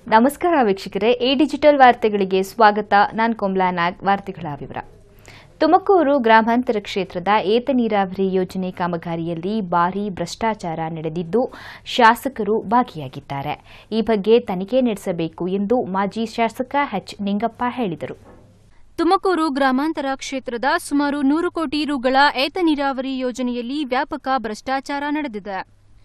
ನಮಸ್ಕಾರ ವೀಕ್ಷಕರೇ A digital ವಾರ್ತೆಗಳಿಗೆ ಸ್ವಾಗತ ನಾನು ಕೋಮ್ಲಾ ನಾಗ್ ವಾರ್ತೆಗಳ ವಿವರ ತುಮಕೂರು ಗ್ರಾಮಾಂತರ ಕ್ಷೇತ್ರದ ಏತ ನೀರಾವರಿ ಯೋಜನೆ ಕಾಮಗಾರಿಯಲ್ಲಿ ಭಾರೀ ಭ್ರಷ್ಟಾಚಾರ ನಡೆದಿದ್ದು ಶಾಸಕರು ಭಾಗಿಯಾಗಿದ್ದಾರೆ ಈ ಬಗ್ಗೆ ತನಿಖೆ ನಡೆಸಬೇಕು ಎಂದು ಮಾಜಿ ಶಾಸಕ ಎಚ್ ನಿಂಗಪ್ಪ ಹೇಳಿದರು ತುಮಕೂರು ಗ್ರಾಮಾಂತರ ಕ್ಷೇತ್ರದ ಸುಮಾರು ನೂರು ಕೋಟಿ ರುಗಳ ಏತ ನೀರಾವರಿ ಯೋಜನೆಯಲ್ಲಿ ವ್ಯಾಪಕ ಭ್ರಷ್ಟಾಚಾರ ನಡೆದಿದೆ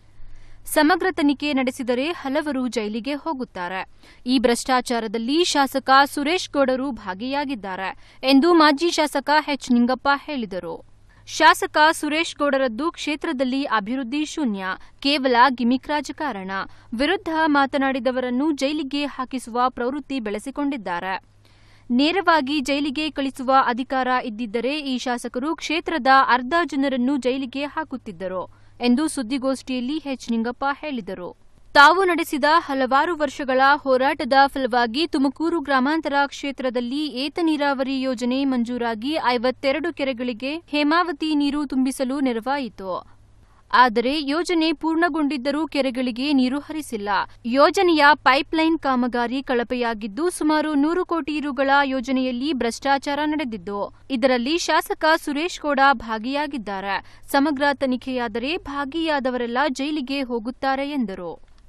ಸಮಗ್ರ ತನಿಖೆ ನಡೆಸಿದರೆ ಹಲವರು ಜೈಲಿಗೆ ಹೋಗುತ್ತಾರೆ ಈ ಭ್ರಷ್ಟಾಚಾರದಲ್ಲಿ ಶಾಸಕ ಸುರೇಶ್ ಗೌಡರು ಭಾಗಿಯಾಗಿದ್ದಾರೆ ಎಂದು ಮಾಜಿ ಶಾಸಕ ಎಚ್ ನಿಂಗಪ್ಪ ಹೇಳಿದರು ಶಾಸಕ ಸುರೇಶ್ ಗೌಡರದ್ದು ಕ್ಷೇತ್ರದಲ್ಲಿ ಅಭಿವೃದ್ಧಿ ಶೂನ್ಯ ಕೇವಲ ಗಿಮಿಕ್ ರಾಜಕಾರಣ ವಿರುದ್ಧ ಮಾತನಾಡಿದವರನ್ನು ಜೈಲಿಗೆ ಹಾಕಿಸುವ ಪ್ರವೃತ್ತಿ ಬೆಳೆಸಿಕೊಂಡಿದ್ದಾರೆ ನೇರವಾಗಿ ಜೈಲಿಗೆ ಕಳಿಸುವ ಅಧಿಕಾರ ಇದ್ದಿದ್ದರೆ ಈ ಶಾಸಕರು ಕ್ಷೇತ್ರದ ಅರ್ಧ ಜನರನ್ನು ಜೈಲಿಗೆ ಹಾಕುತ್ತಿದ್ದರು ಎಂದು ಸುದ್ದಿಗೋಷ್ಠಿಯಲ್ಲಿ ಎಚ್ ನಿಂಗಪ್ಪ ಹೇಳಿದರು ತಾವು ನಡೆಸಿದ ಹಲವಾರು ವರ್ಷಗಳ ಹೋರಾಟದ ಫಲವಾಗಿ ತುಮಕೂರು ಗ್ರಾಮಾಂತರ ಕ್ಷೇತ್ರದಲ್ಲಿ ಏತ ನೀರಾವರಿ ಯೋಜನೆ ಮಂಜೂರಾಗಿ ಐವತ್ತೆರಡು ಕೆರೆಗಳಿಗೆ ಹೇಮಾವತಿ ನೀರು ತುಂಬಿಸಲು ನೆರವಾಯಿತು ಆದರೆ ಯೋಜನೆ ಪೂರ್ಣಗೊಂಡಿದ್ದರೂ ಕೆರೆಗಳಿಗೆ ನೀರು ಹರಿಸಿಲ್ಲ ಯೋಜನೆಯ ಪೈಪ್ಲೈನ್ ಕಾಮಗಾರಿ ಕಳಪೆಯಾಗಿದ್ದು ಸುಮಾರು ನೂರು ಕೋಟಿ ರುಗಳ ಯೋಜನೆಯಲ್ಲಿ ಭ್ರಷ್ಟಾಚಾರ ನಡೆದಿದ್ದು ಇದರಲ್ಲಿ ಶಾಸಕ ಸುರೇಶ್ ಗೌಡ ಭಾಗಿಯಾಗಿದ್ದಾರೆ ಸಮಗ್ರ ತನಿಖೆಯಾದರೆ ಭಾಗಿಯಾದವರೆಲ್ಲ ಜೈಲಿಗೆ ಹೋಗುತ್ತಾರೆ ಎಂದರು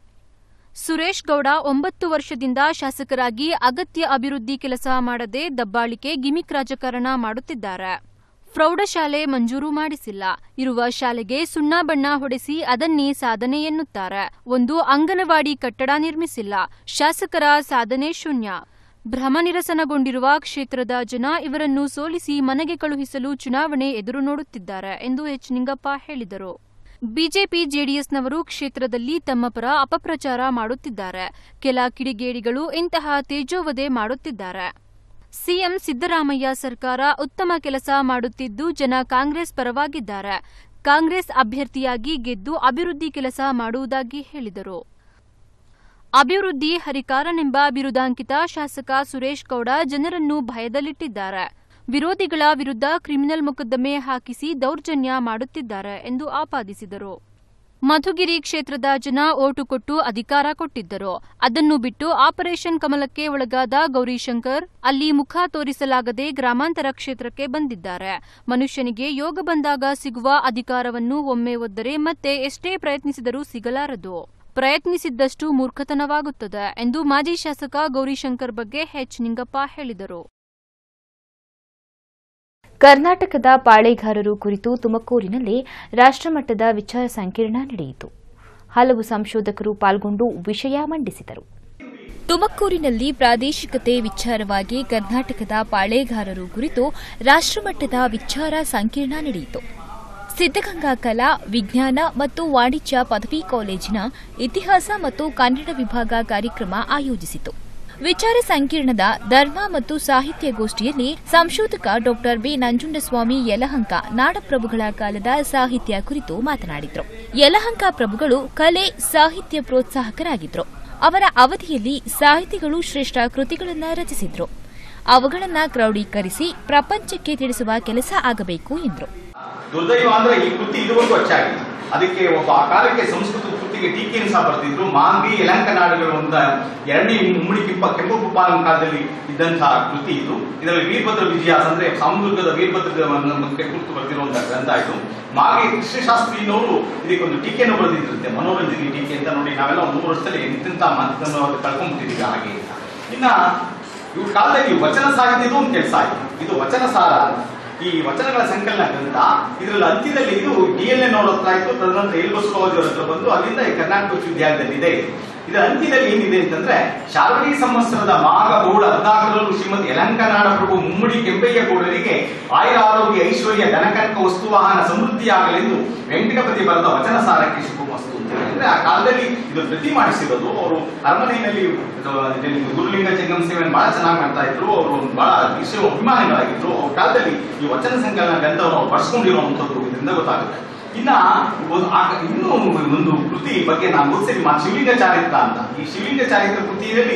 ಸುರೇಶ್ ಗೌಡ ಒಂಬತ್ತು ವರ್ಷದಿಂದ ಶಾಸಕರಾಗಿ ಅಗತ್ಯ ಅಭಿವೃದ್ಧಿ ಕೆಲಸ ಮಾಡದೆ ದಬ್ಬಾಳಿಕೆ ಗಿಮಿಕ್ ರಾಜಕಾರಣ ಮಾಡುತ್ತಿದ್ದಾರೆ ಪ್ರೌಢಶಾಲೆ ಮಂಜೂರು ಮಾಡಿಸಿಲ್ಲ ಇರುವ ಶಾಲೆಗೆ ಸುಣ್ಣ ಬಣ್ಣ ಹೊಡೆಸಿ ಅದನ್ನೇ ಸಾಧನೆ ಎನ್ನುತ್ತಾರೆ ಒಂದು ಅಂಗನವಾಡಿ ಕಟ್ಟಡ ನಿರ್ಮಿಸಿಲ್ಲ ಶಾಸಕರ ಸಾಧನೆ ಶೂನ್ಯ ಭ್ರಮನಿರಸನಗೊಂಡಿರುವ ಕ್ಷೇತ್ರದ ಜನ ಇವರನ್ನು ಸೋಲಿಸಿ ಮನೆಗೆ ಕಳುಹಿಸಲು ಚುನಾವಣೆ ಎದುರು ನೋಡುತ್ತಿದ್ದಾರೆ ಎಂದು ಎಚ್ ನಿಂಗಪ್ಪ ಹೇಳಿದರು ಬಿಜೆಪಿ ಜೆಡಿಎಸ್ನವರು ಕ್ಷೇತ್ರದಲ್ಲಿ ತಮ್ಮ ಪರ ಅಪಪ್ರಚಾರ ಮಾಡುತ್ತಿದ್ದಾರೆ ಕೆಲ ಕಿಡಿಗೇಡಿಗಳು ಇಂತಹ ತೇಜೋವಧೆ ಮಾಡುತ್ತಿದ್ದಾರೆ ಸಿಎಂ ಸಿದ್ದರಾಮಯ್ಯ ಸರ್ಕಾರ ಉತ್ತಮ ಕೆಲಸ ಮಾಡುತ್ತಿದ್ದು ಜನ ಕಾಂಗ್ರೆಸ್ ಪರವಾಗಿದ್ದಾರೆ ಕಾಂಗ್ರೆಸ್ ಅಭ್ಯರ್ಥಿಯಾಗಿ ಗೆದ್ದು ಅಭಿವೃದ್ಧಿ ಕೆಲಸ ಮಾಡುವುದಾಗಿ ಹೇಳಿದರು ಅಭಿವೃದ್ಧಿ ಹರಿಕಾರನೆಂಬ ಬಿರುದಾಂಕಿತ ಶಾಸಕ ಸುರೇಶ್ ಗೌಡ ಜನರನ್ನು ಭಯದಲ್ಲಿಟ್ಟಿದ್ದಾರೆ ವಿರೋಧಿಗಳ ವಿರುದ್ಧ ಕ್ರಿಮಿನಲ್ ಮೊಕದ್ದಮೆ ಹಾಕಿಸಿ ದೌರ್ಜನ್ಯ ಮಾಡುತ್ತಿದ್ದಾರೆ ಎಂದು ಆಪಾದಿಸಿದರು ಮಧುಗಿರಿ ಕ್ಷೇತ್ರದ ಜನ ಓಟು ಕೊಟ್ಟು ಅಧಿಕಾರ ಕೊಟ್ಟಿದ್ದರು ಅದನ್ನು ಬಿಟ್ಟು ಆಪರೇಷನ್ ಕಮಲಕ್ಕೆ ಒಳಗಾದ ಗೌರಿಶಂಕರ್ ಅಲ್ಲಿ ಮುಖ ತೋರಿಸಲಾಗದೆ ಗ್ರಾಮಾಂತರ ಕ್ಷೇತ್ರಕ್ಕೆ ಬಂದಿದ್ದಾರೆ ಮನುಷ್ಯನಿಗೆ ಯೋಗ ಬಂದಾಗ ಸಿಗುವ ಅಧಿಕಾರವನ್ನು ಒಮ್ಮೆ ಒದ್ದರೆ ಮತ್ತೆ ಎಷ್ಟೇ ಪ್ರಯತ್ನಿಸಿದರೂ ಸಿಗಲಾರದು ಪ್ರಯತ್ನಿಸಿದ್ದಷ್ಟು ಮೂರ್ಖತನವಾಗುತ್ತದೆ ಎಂದು ಮಾಜಿ ಶಾಸಕ ಗೌರಿಶಂಕರ್ ಬಗ್ಗೆ ಎಚ್ ನಿಂಗಪ್ಪ ಹೇಳಿದರು ಕರ್ನಾಟಕದ ಪಾಳೆಗಾರರು ಕುರಿತು ತುಮಕೂರಿನಲ್ಲಿ ರಾಷ್ಟ್ರಮಟ್ಟದ ವಿಚಾರ ಸಂಕಿರಣ ನಡೆಯಿತು ಹಲವು ಸಂಶೋಧಕರು ಪಾಲ್ಗೊಂಡು ವಿಷಯ ಮಂಡಿಸಿದರು ತುಮಕೂರಿನಲ್ಲಿ ಪ್ರಾದೇಶಿಕತೆ ವಿಚಾರವಾಗಿ ಕರ್ನಾಟಕದ ಪಾಳೆಗಾರರು ಕುರಿತು ರಾಷ್ಟ್ರಮಟ್ಟದ ವಿಚಾರ ಸಂಕಿರಣ ನಡೆಯಿತು ಸಿದ್ದಗಂಗಾ ಕಲಾ ವಿಜ್ಞಾನ ಮತ್ತು ವಾಣಿಜ್ಯ ಪದವಿ ಕಾಲೇಜಿನ ಇತಿಹಾಸ ಮತ್ತು ಕನ್ನಡ ವಿಭಾಗ ಕಾರ್ಯಕ್ರಮ ಆಯೋಜಿಸಿತು ವಿಚಾರ ಸಂಕಿರಣದ ಧರ್ಮ ಮತ್ತು ಸಾಹಿತ್ಯ ಗೋಷ್ಠಿಯಲ್ಲಿ ಸಂಶೋಧಕ ಡಾ ಬಿ ನಂಜುಂಡಸ್ವಾಮಿ ಯಲಹಂಕ ನಾಡಪ್ರಭುಗಳ ಕಾಲದ ಸಾಹಿತ್ಯ ಕುರಿತು ಮಾತನಾಡಿದರು ಯಲಹಂಕ ಪ್ರಭುಗಳು ಕಲೆ ಸಾಹಿತ್ಯ ಪ್ರೋತ್ಸಾಹಕರಾಗಿದ್ದರು ಅವರ ಅವಧಿಯಲ್ಲಿ ಸಾಹಿತಿಗಳು ಶ್ರೇಷ್ಠ ಕೃತಿಗಳನ್ನು ರಚಿಸಿದ್ರು ಅವುಗಳನ್ನು ಕ್ರೋಢೀಕರಿಸಿ ಪ್ರಪಂಚಕ್ಕೆ ತಿಳಿಸುವ ಕೆಲಸ ಆಗಬೇಕು ಎಂದರು ದುರ್ದೈವ ಅಂದ್ರೆ ಈ ಕೃತಿ ಇದುವರೆಗೂ ಅಚ್ಚಾಗಿಲ್ಲ ಅದಕ್ಕೆ ಒಬ್ಬ ಆ ಕಾಲಕ್ಕೆ ಸಂಸ್ಕೃತ ಕೃತಿಗೆ ಟೀಕೆಯನ್ನು ಸಹ ಬರ್ತಿದ್ರು ಮಾಂಬಿ ಯಲಂಕ ನಾಡುಗಳು ಅಂತ ಎರಡನೇ ಮುಮ್ಮಡಿ ಕಿಪ್ಪ ಕೆಂಪು ಕುಪ್ಪಾಲನ ಕಾಲದಲ್ಲಿ ಇದ್ದಂತಹ ಕೃತಿ ಇದು ಇದರಲ್ಲಿ ವೀರಭದ್ರ ವಿಜಯಾಸ ಅಂದ್ರೆ ಸಾಮುದ್ರಿಕದ ವೀರಭದ್ರ ಬಗ್ಗೆ ಕುರಿತು ಬರ್ತಿರುವಂತಹ ಗ್ರಂಥ ಇದು ಮಾಗೆ ಕೃಷ್ಣಶಾಸ್ತ್ರಿನವರು ಇದಕ್ಕೊಂದು ಟೀಕೆಯನ್ನು ಬರೆದಿದ್ರಂತೆ ಮನೋರಂಜನೆ ಟೀಕೆ ಅಂತ ನೋಡಿ ನಾವೆಲ್ಲ ಒಂದು ಮೂರು ವರ್ಷದಲ್ಲಿ ಎಂತೆಂತ ಮಾತನ್ನು ಕಳ್ಕೊಂಡ್ಬಿಟ್ಟಿದ್ದೀವಿ ಹಾಗೆ ಅಂತ. ಇನ್ನ ಇವ್ರ ಕಾಲದಲ್ಲಿ ವಚನ ಸಾಹಿತ್ಯದ ಒಂದು ಕೆಲಸ ಆಯ್ತು ಇದು ವಚನ ಸಾರ ಈ ವಚನಗಳ ಸಂಕಲನ ಗ್ರಂಥ ಇದರಲ್ಲಿ ಅಂತ್ಯದಲ್ಲಿ ಇದು ಡಿ ಎಲ್ ಎನ್ ಅವ್ರ ಹತ್ರ ಆಯ್ತು ತದನಂತರ ಎಲ್ ಬಸವರಾಜ್ ಅವ್ರ ಹತ್ರ ಬಂದು ಅಲ್ಲಿಂದ ಈ ಕರ್ನಾಟಕ ವಿಶ್ವವಿದ್ಯಾಲಯದಲ್ಲಿ ಇದೆ ಇದರ ಅಂತ್ಯದಲ್ಲಿ ಏನಿದೆ ಅಂತಂದ್ರೆ ಶಾರ್ವರಿ ಸಂವತ್ಸರದ ಮಾಘ ಬಹುಳ ಹದಿನಾಲ್ಕರಲ್ಲೂ ಶ್ರೀಮತಿ ಯಲಂಕನಾಡ ಪ್ರಭು ಮುಮ್ಮಡಿ ಕೆಂಪಯ್ಯ ಗೌಡರಿಗೆ ಆಯುರ ಆರೋಗ್ಯ ಐಶ್ವರ್ಯ ಧನಕನಕ ವಸ್ತುವಾಹನ ಸಮೃದ್ಧಿಯಾಗಲೆಂದು ವೆಂಕಟಪತಿ ಬರೆದ ವಚನ ಸಾರಕ್ಕೆ ಶುಭಮಸ್ತು ಅಂತ ಹೇಳಿ. ಅಂದ್ರೆ ಆ ಕಾಲದಲ್ಲಿ ಇದು ಪ್ರತಿ ಮಾಡಿಸಿರೋದು ಅವರು ಅರಮನೆಯಲ್ಲಿ ಇದು ಗುರುಲಿಂಗ ಜಂಗಮ ಸೇವೆಯನ್ನು ಬಹಳ ಚೆನ್ನಾಗಿ ಮಾಡ್ತಾ ಇದ್ರು ಅವರು ಬಹಳ ವಿಷಯ ಅಭಿಮಾನಿಗಳಾಗಿದ್ರು ಅವ್ರ ಕಾಲದಲ್ಲಿ ಈ ವಚನ ಸಂಕಲನ ಗ್ರಂಥವನ್ನು ಅವ್ರು ಬರ್ಸ್ಕೊಂಡಿರುವಂತದ್ದು ಇದರಿಂದ ಗೊತ್ತಾಗುತ್ತೆ ಇನ್ನ ಒಂದು ಆ- ಇನ್ನೂ ಒಂದು ಕೃತಿ ಬಗ್ಗೆ ನಾನು ಓದಿಸಿ ಮಾ ಶಿವಲಿಂಗ ಚಾರಿತ್ರ ಅಂತ ಈ ಶಿವಲಿಂಗ ಚಾರಿತ್ರ ಕೃತಿಯಲ್ಲಿ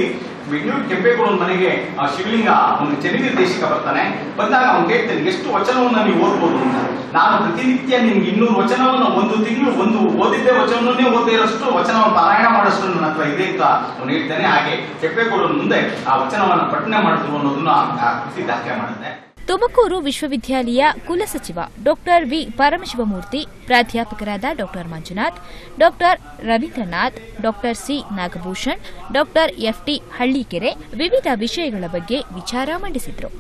ಬೆಂಗಳೂರು ಕೆಂಪೇಗೌಡ ಮನೆಗೆ ಆ ಶಿವಲಿಂಗ ಒಂದು ಚರಿನಿರ್ದೇಶಕ ಬರ್ತಾನೆ ಬಂದಾಗ ಅವ್ನು ಕೇಳ್ತಾನೆ ಎಷ್ಟು ವಚನವನ್ನ ನೀವು ಓದ್ಬೋದು ಅಂತ ನಾನು ಪ್ರತಿನಿತ್ಯ ನಿಮ್ಗೆ ಇನ್ನೂರು ವಚನವನ್ನು ಒಂದು ತಿಂಗಳು ಒಂದು ಓದಿದ್ದೇ ವಚನವನ್ನೇ ಓದದೇ ಇರೋಷ್ಟು ವಚನವನ್ನು ಪಾರಾಯಣ ಮಾಡೋಷ್ಟು ನನ್ನ ಹತ್ರ ಇದೆ ಅಂತ ಅವನು ಹೇಳ್ತಾನೆ ಹಾಗೆ ಕೆಂಪೇಗೌಡರ ಮುಂದೆ ಆ ವಚನವನ್ನು ಪಠನೆ ಮಾಡಿದ್ರು ಅನ್ನೋದನ್ನ ಆ ಕೃತಿ ದಾಖಲೆ ಮಾಡುತ್ತೆ ತುಮಕೂರು ವಿಶ್ವವಿದ್ಯಾಲಯ ಕುಲಸಚಿವ ಡಾಕ್ಟರ್ ವಿ ಪರಮಶಿವಮೂರ್ತಿ ಪ್ರಾಧ್ಯಾಪಕರಾದ doctor Manjunath doctor Ravindranath doctor C Nagabhushan doctor FT Hallikere ವಿವಿಧ ವಿಷಯಗಳ ಬಗ್ಗೆ ವಿಚಾರ ಮಂಡಿಸಿದರು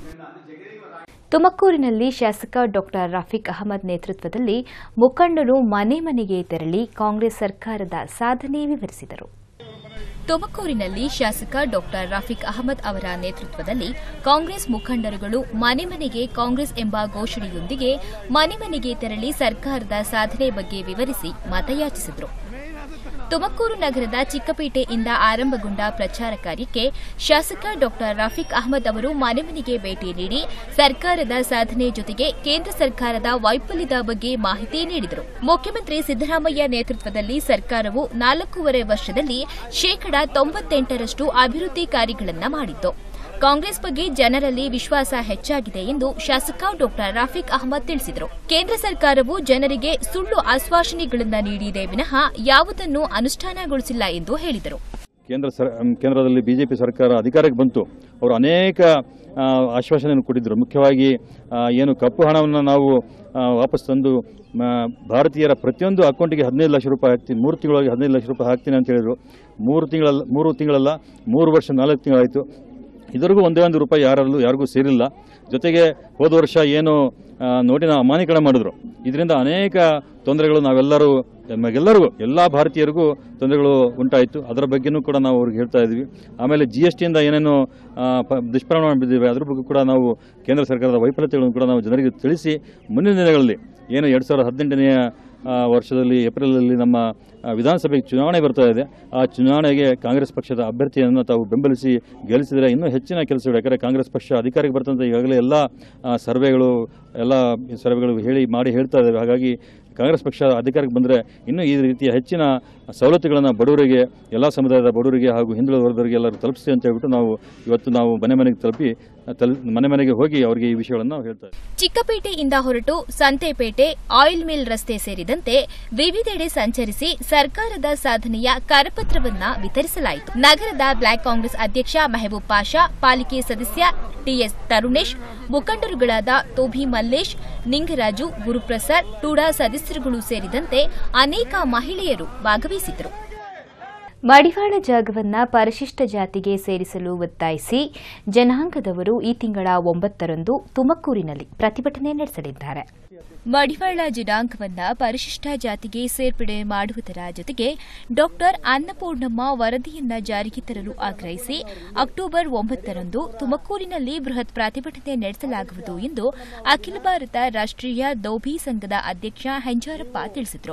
ತುಮಕೂರಿನಲ್ಲಿ ಶಾಸಕ ಡಾಕ್ಟರ್ ರಫೀಕ್ ಅಹಮದ್ ನೇತೃತ್ವದಲ್ಲಿ ಮುಖಂಡರು ಮನೆ ಮನೆಗೆ ತೆರಳಿ ಕಾಂಗ್ರೆಸ್ ಸರ್ಕಾರದ ಸಾಧನೆ ವಿವರಿಸಿದರು ತುಮಕೂರಿನಲ್ಲಿ ಶಾಸಕ ಡಾಕ್ಟರ್ ರಫೀಕ್ ಅಹಮದ್ ಅವರ ನೇತೃತ್ವದಲ್ಲಿ ಕಾಂಗ್ರೆಸ್ ಮುಖಂಡರುಗಳು ಮನೆ ಮನೆಗೆ ಕಾಂಗ್ರೆಸ್ ಎಂಬ ಘೋಷಣೆಯೊಂದಿಗೆ ಮನೆ ಮನೆಗೆ ತೆರಳಿ ಸರ್ಕಾರದ ಸಾಧನೆ ಬಗ್ಗೆ ವಿವರಿಸಿ ಮತಯಾಚಿಸಿದರು ತುಮಕೂರು ನಗರದ ಚಿಕ್ಕಪೇಟೆಯಿಂದ ಆರಂಭಗೊಂಡ ಪ್ರಚಾರ ಕಾರ್ಯಕ್ಕೆ ಶಾಸಕ ಡಾಕ್ಟರ್ ರಫೀಕ್ ಅಹಮದ್ ಅವರು ಮನೆ ಮನೆಗೆ ಭೇಟಿ ನೀಡಿ ಸರ್ಕಾರದ ಸಾಧನೆ ಜೊತೆಗೆ ಕೇಂದ್ರ ಸರ್ಕಾರದ ವೈಫಲ್ಯದ ಬಗ್ಗೆ ಮಾಹಿತಿ ನೀಡಿದರು ಮುಖ್ಯಮಂತ್ರಿ ಸಿದ್ದರಾಮಯ್ಯ ನೇತೃತ್ವದಲ್ಲಿ ಸರ್ಕಾರವು ನಾಲ್ಕೂವರೆ ವರ್ಷದಲ್ಲಿ ಶೇಕಡಾ ತೊಂಬತ್ತೆಂಟರಷ್ಟು ಅಭಿವೃದ್ಧಿ ಕಾರ್ಯಗಳನ್ನು ಮಾಡಿತ್ತು ಕಾಂಗ್ರೆಸ್ ಬಗ್ಗೆ ಜನರಲ್ಲಿ ವಿಶ್ವಾಸ ಹೆಚ್ಚಾಗಿದೆ ಎಂದು ಶಾಸಕ ಡಾಕ್ಟರ್ ರಫೀಕ್ ಅಹಮದ್ ತಿಳಿಸಿದರು ಕೇಂದ್ರ ಸರ್ಕಾರವು ಜನರಿಗೆ ಸುಳ್ಳು ಆಶ್ವಾಸನೆಗಳನ್ನು ನೀಡಿದೆ ವಿನಃ ಯಾವುದನ್ನು ಅನುಷ್ಠಾನಗೊಳಿಸಿಲ್ಲ ಎಂದು ಹೇಳಿದರು ಕೇಂದ್ರ ಸರ್ ಕೇಂದ್ರದಲ್ಲಿ ಬಿಜೆಪಿ ಸರ್ಕಾರ ಅಧಿಕಾರಕ್ಕೆ ಬಂತು ಅವರು ಅನೇಕ ಆ, ಆಶ್ವಾಸನೆಯನ್ನು ಕೊಟ್ಟಿದ್ದರು ಮುಖ್ಯವಾಗಿ ಆ, ಏನು ಕಪ್ಪು ಹಣವನ್ನು ನಾವು ಆ, ವಾಪಸ್ ತಂದು ಮ, ಭಾರತೀಯರ ಪ್ರತಿಯೊಂದು ಅಕೌಂಟಿಗೆ ಹದಿನೈದು ಲಕ್ಷ ರೂಪಾಯಿ ಹಾಕ್ತೀನಿ ಮೂರು ತಿಂಗಳೊಳಗೆ ಹದಿನೈದು ಲಕ್ಷ ರೂಪಾಯಿ ಹಾಕ್ತೀನಿ ಅಂತ ಹೇಳಿದರು ಮೂರು ತಿಂಗಳಲ್ಲ ಮೂರು ತಿಂಗಳಲ್ಲ ಮೂರು ವರ್ಷ ನಾಲ್ಕು ತಿಂಗಳಾಯಿತು ಇದುವರೆಗೂ ಒಂದೇ ಒಂದು ರೂಪಾಯಿ ಯಾರಲ್ಲೂ ಯಾರಿಗೂ ಸೇರಿಲ್ಲ ಜೊತೆಗೆ ಹೋದ ವರ್ಷ ಏನು ಆ, ನೋಟಿನ ಅಮಾನ್ಯೀಕರಣ ಮಾಡಿದ್ರು ಇದರಿಂದ ಅನೇಕ ತೊಂದರೆಗಳು ನಾವೆಲ್ಲರೂ ನಮಗೆಲ್ಲರಿಗೂ ಎಲ್ಲ ಭಾರತೀಯರಿಗೂ ತೊಂದರೆಗಳು ಉಂಟಾಯಿತು ಅದರ ಬಗ್ಗೆನೂ ಕೂಡ ನಾವು ಅವ್ರಿಗೆ ಹೇಳ್ತಾ ಇದ್ವಿ ಆಮೇಲೆ ಜಿ ಎಸ್ ಟಿಯಿಂದ ಏನೇನು ಆ, ಪ- ದುಷ್ಪರಿಣಾಮ ಬಿದ್ದಿವೆ ಅದ್ರ ಬಗ್ಗೆ ಕೂಡ ನಾವು ಕೇಂದ್ರ ಸರ್ಕಾರದ ವೈಫಲ್ಯತೆಗಳನ್ನು ಕೂಡ ನಾವು ಜನರಿಗೆ ತಿಳಿಸಿ ಮುಂದಿನ ದಿನಗಳಲ್ಲಿ ಏನು ಎರಡು ಸಾವಿರದ ಹದಿನೆಂಟನೆಯ ಆ, ವರ್ಷದಲ್ಲಿ ಏಪ್ರಿಲಲ್ಲಿ ನಮ್ಮ ಆ, ವಿಧಾನಸಭೆಗೆ ಚುನಾವಣೆ ಬರ್ತಾ ಇದೆ ಆ ಚುನಾವಣೆಗೆ ಕಾಂಗ್ರೆಸ್ ಪಕ್ಷದ ಅಭ್ಯರ್ಥಿಯನ್ನು ತಾವು ಬೆಂಬಲಿಸಿ ಗೆಲ್ಲಿಸಿದರೆ ಇನ್ನೂ ಹೆಚ್ಚಿನ ಕೆಲಸಗಳು ಯಾಕಂದರೆ ಕಾಂಗ್ರೆಸ್ ಪಕ್ಷ ಅಧಿಕಾರಕ್ಕೆ ಬರ್ತಂತ ಈಗಾಗಲೇ ಎಲ್ಲ ಆ, ಸರ್ವೆಗಳು ಎಲ್ಲ ಸರ್ವೆಗಳು ಹೇಳಿ ಮಾಡಿ ಹೇಳ್ತಾ ಇದ್ದಾವೆ ಹಾಗಾಗಿ ಕಾಂಗ್ರೆಸ್ ಪಕ್ಷ ಅಧಿಕಾರಕ್ಕೆ ಬಂದರೆ ಇನ್ನೂ ಈ ರೀತಿಯ ಹೆಚ್ಚಿನ ಸವಲತ್ತುಗಳನ್ನು ಬಡವರಿಗೆ ಎಲ್ಲ ಸಮುದಾಯದ ಬಡವರಿಗೆ ಹಾಗೂ ಹಿಂದುಳಿದ ವರ್ಗದವರಿಗೆ ಎಲ್ಲರೂ ತಲುಪಿಸಿ ಅಂತ ಹೇಳ್ಬಿಟ್ಟು ನಾವು ಇವತ್ತು ನಾವು ಮನೆ ಮನೆಗೆ ತಲುಪಿ ತಲ್ ಮನೆ ಮನೆಗೆ ಹೋಗಿ ಅವರಿಗೆ ಈ ವಿಷಯಗಳನ್ನು ನಾವು ಹೇಳ್ತಾ ಇದ್ದೀವಿ ಚಿಕ್ಕಪೇಟೆಯಿಂದ ಹೊರಟು ಸಂತೆಪೇಟೆ ಆಯಿಲ್ ಮಿಲ್ ರಸ್ತೆ ಸೇರಿದಂತೆ ವಿವಿಧೆಡೆ ಸಂಚರಿಸಿ ಸರ್ಕಾರದ ಸಾಧನೆಯ ಕರಪತ್ರವನ್ನ ವಿತರಿಸಲಾಯಿತು ನಗರದ ಬ್ಲಾಕ್ ಕಾಂಗ್ರೆಸ್ ಅಧ್ಯಕ್ಷ ಮೆಹಬೂಬ್ ಪಾಷಾ ಪಾಲಿಕೆ ಸದಸ್ಯ ಟಿಎಸ್ ತರುಣೇಶ್ ಮುಖಂಡರುಗಳಾದ ತೋಭಿ ಮಲ್ಲೇಶ್ ನಿಂಗರಾಜು ಗುರುಪ್ರಸಾದ್ ಟೂಡಾ ಸದಸ್ಯರುಗಳು ಸೇರಿದಂತೆ ಅನೇಕ ಮಹಿಳೆಯರು ಭಾಗವಹಿಸಿದ್ದರು ಮಡಿವಾಳ ಜಾಗವನ್ನ ಪರಿಶಿಷ್ಟ ಜಾತಿಗೆ ಸೇರಿಸಲು ಒತ್ತಾಯಿಸಿ ಜನಾಂಗದವರು ಈ ತಿಂಗಳ ಒಂಬತ್ತರಂದು ತುಮಕೂರಿನಲ್ಲಿ ಪ್ರತಿಭಟನೆ ನಡೆಸಲಿದ್ದಾರೆ ಮಡಿವಾಳ ಜನಾಂಗವನ್ನ ಪರಿಶಿಷ್ಟ ಜಾತಿಗೆ ಸೇರ್ಪಡೆ ಮಾಡುವುದರ ಜೊತೆಗೆ ಡಾಕ್ಟರ್ ಅನ್ನಪೂರ್ಣಮ್ಮ ವರದಿಯನ್ನ ಜಾರಿಗೆ ತರಲು ಆಗ್ರಹಿಸಿ ಅಕ್ಟೋಬರ್ ಒಂಬತ್ತರಂದು ತುಮಕೂರಿನಲ್ಲಿ ಬೃಹತ್ ಪ್ರತಿಭಟನೆ ನಡೆಸಲಾಗುವುದು ಎಂದು ಅಖಿಲ ಭಾರತ ರಾಷ್ಟ್ರೀಯ ದೌಬಿ ಸಂಘದ ಅಧ್ಯಕ್ಷ ಹೆಂಜಾರಪ್ಪ ತಿಳಿಸಿದರು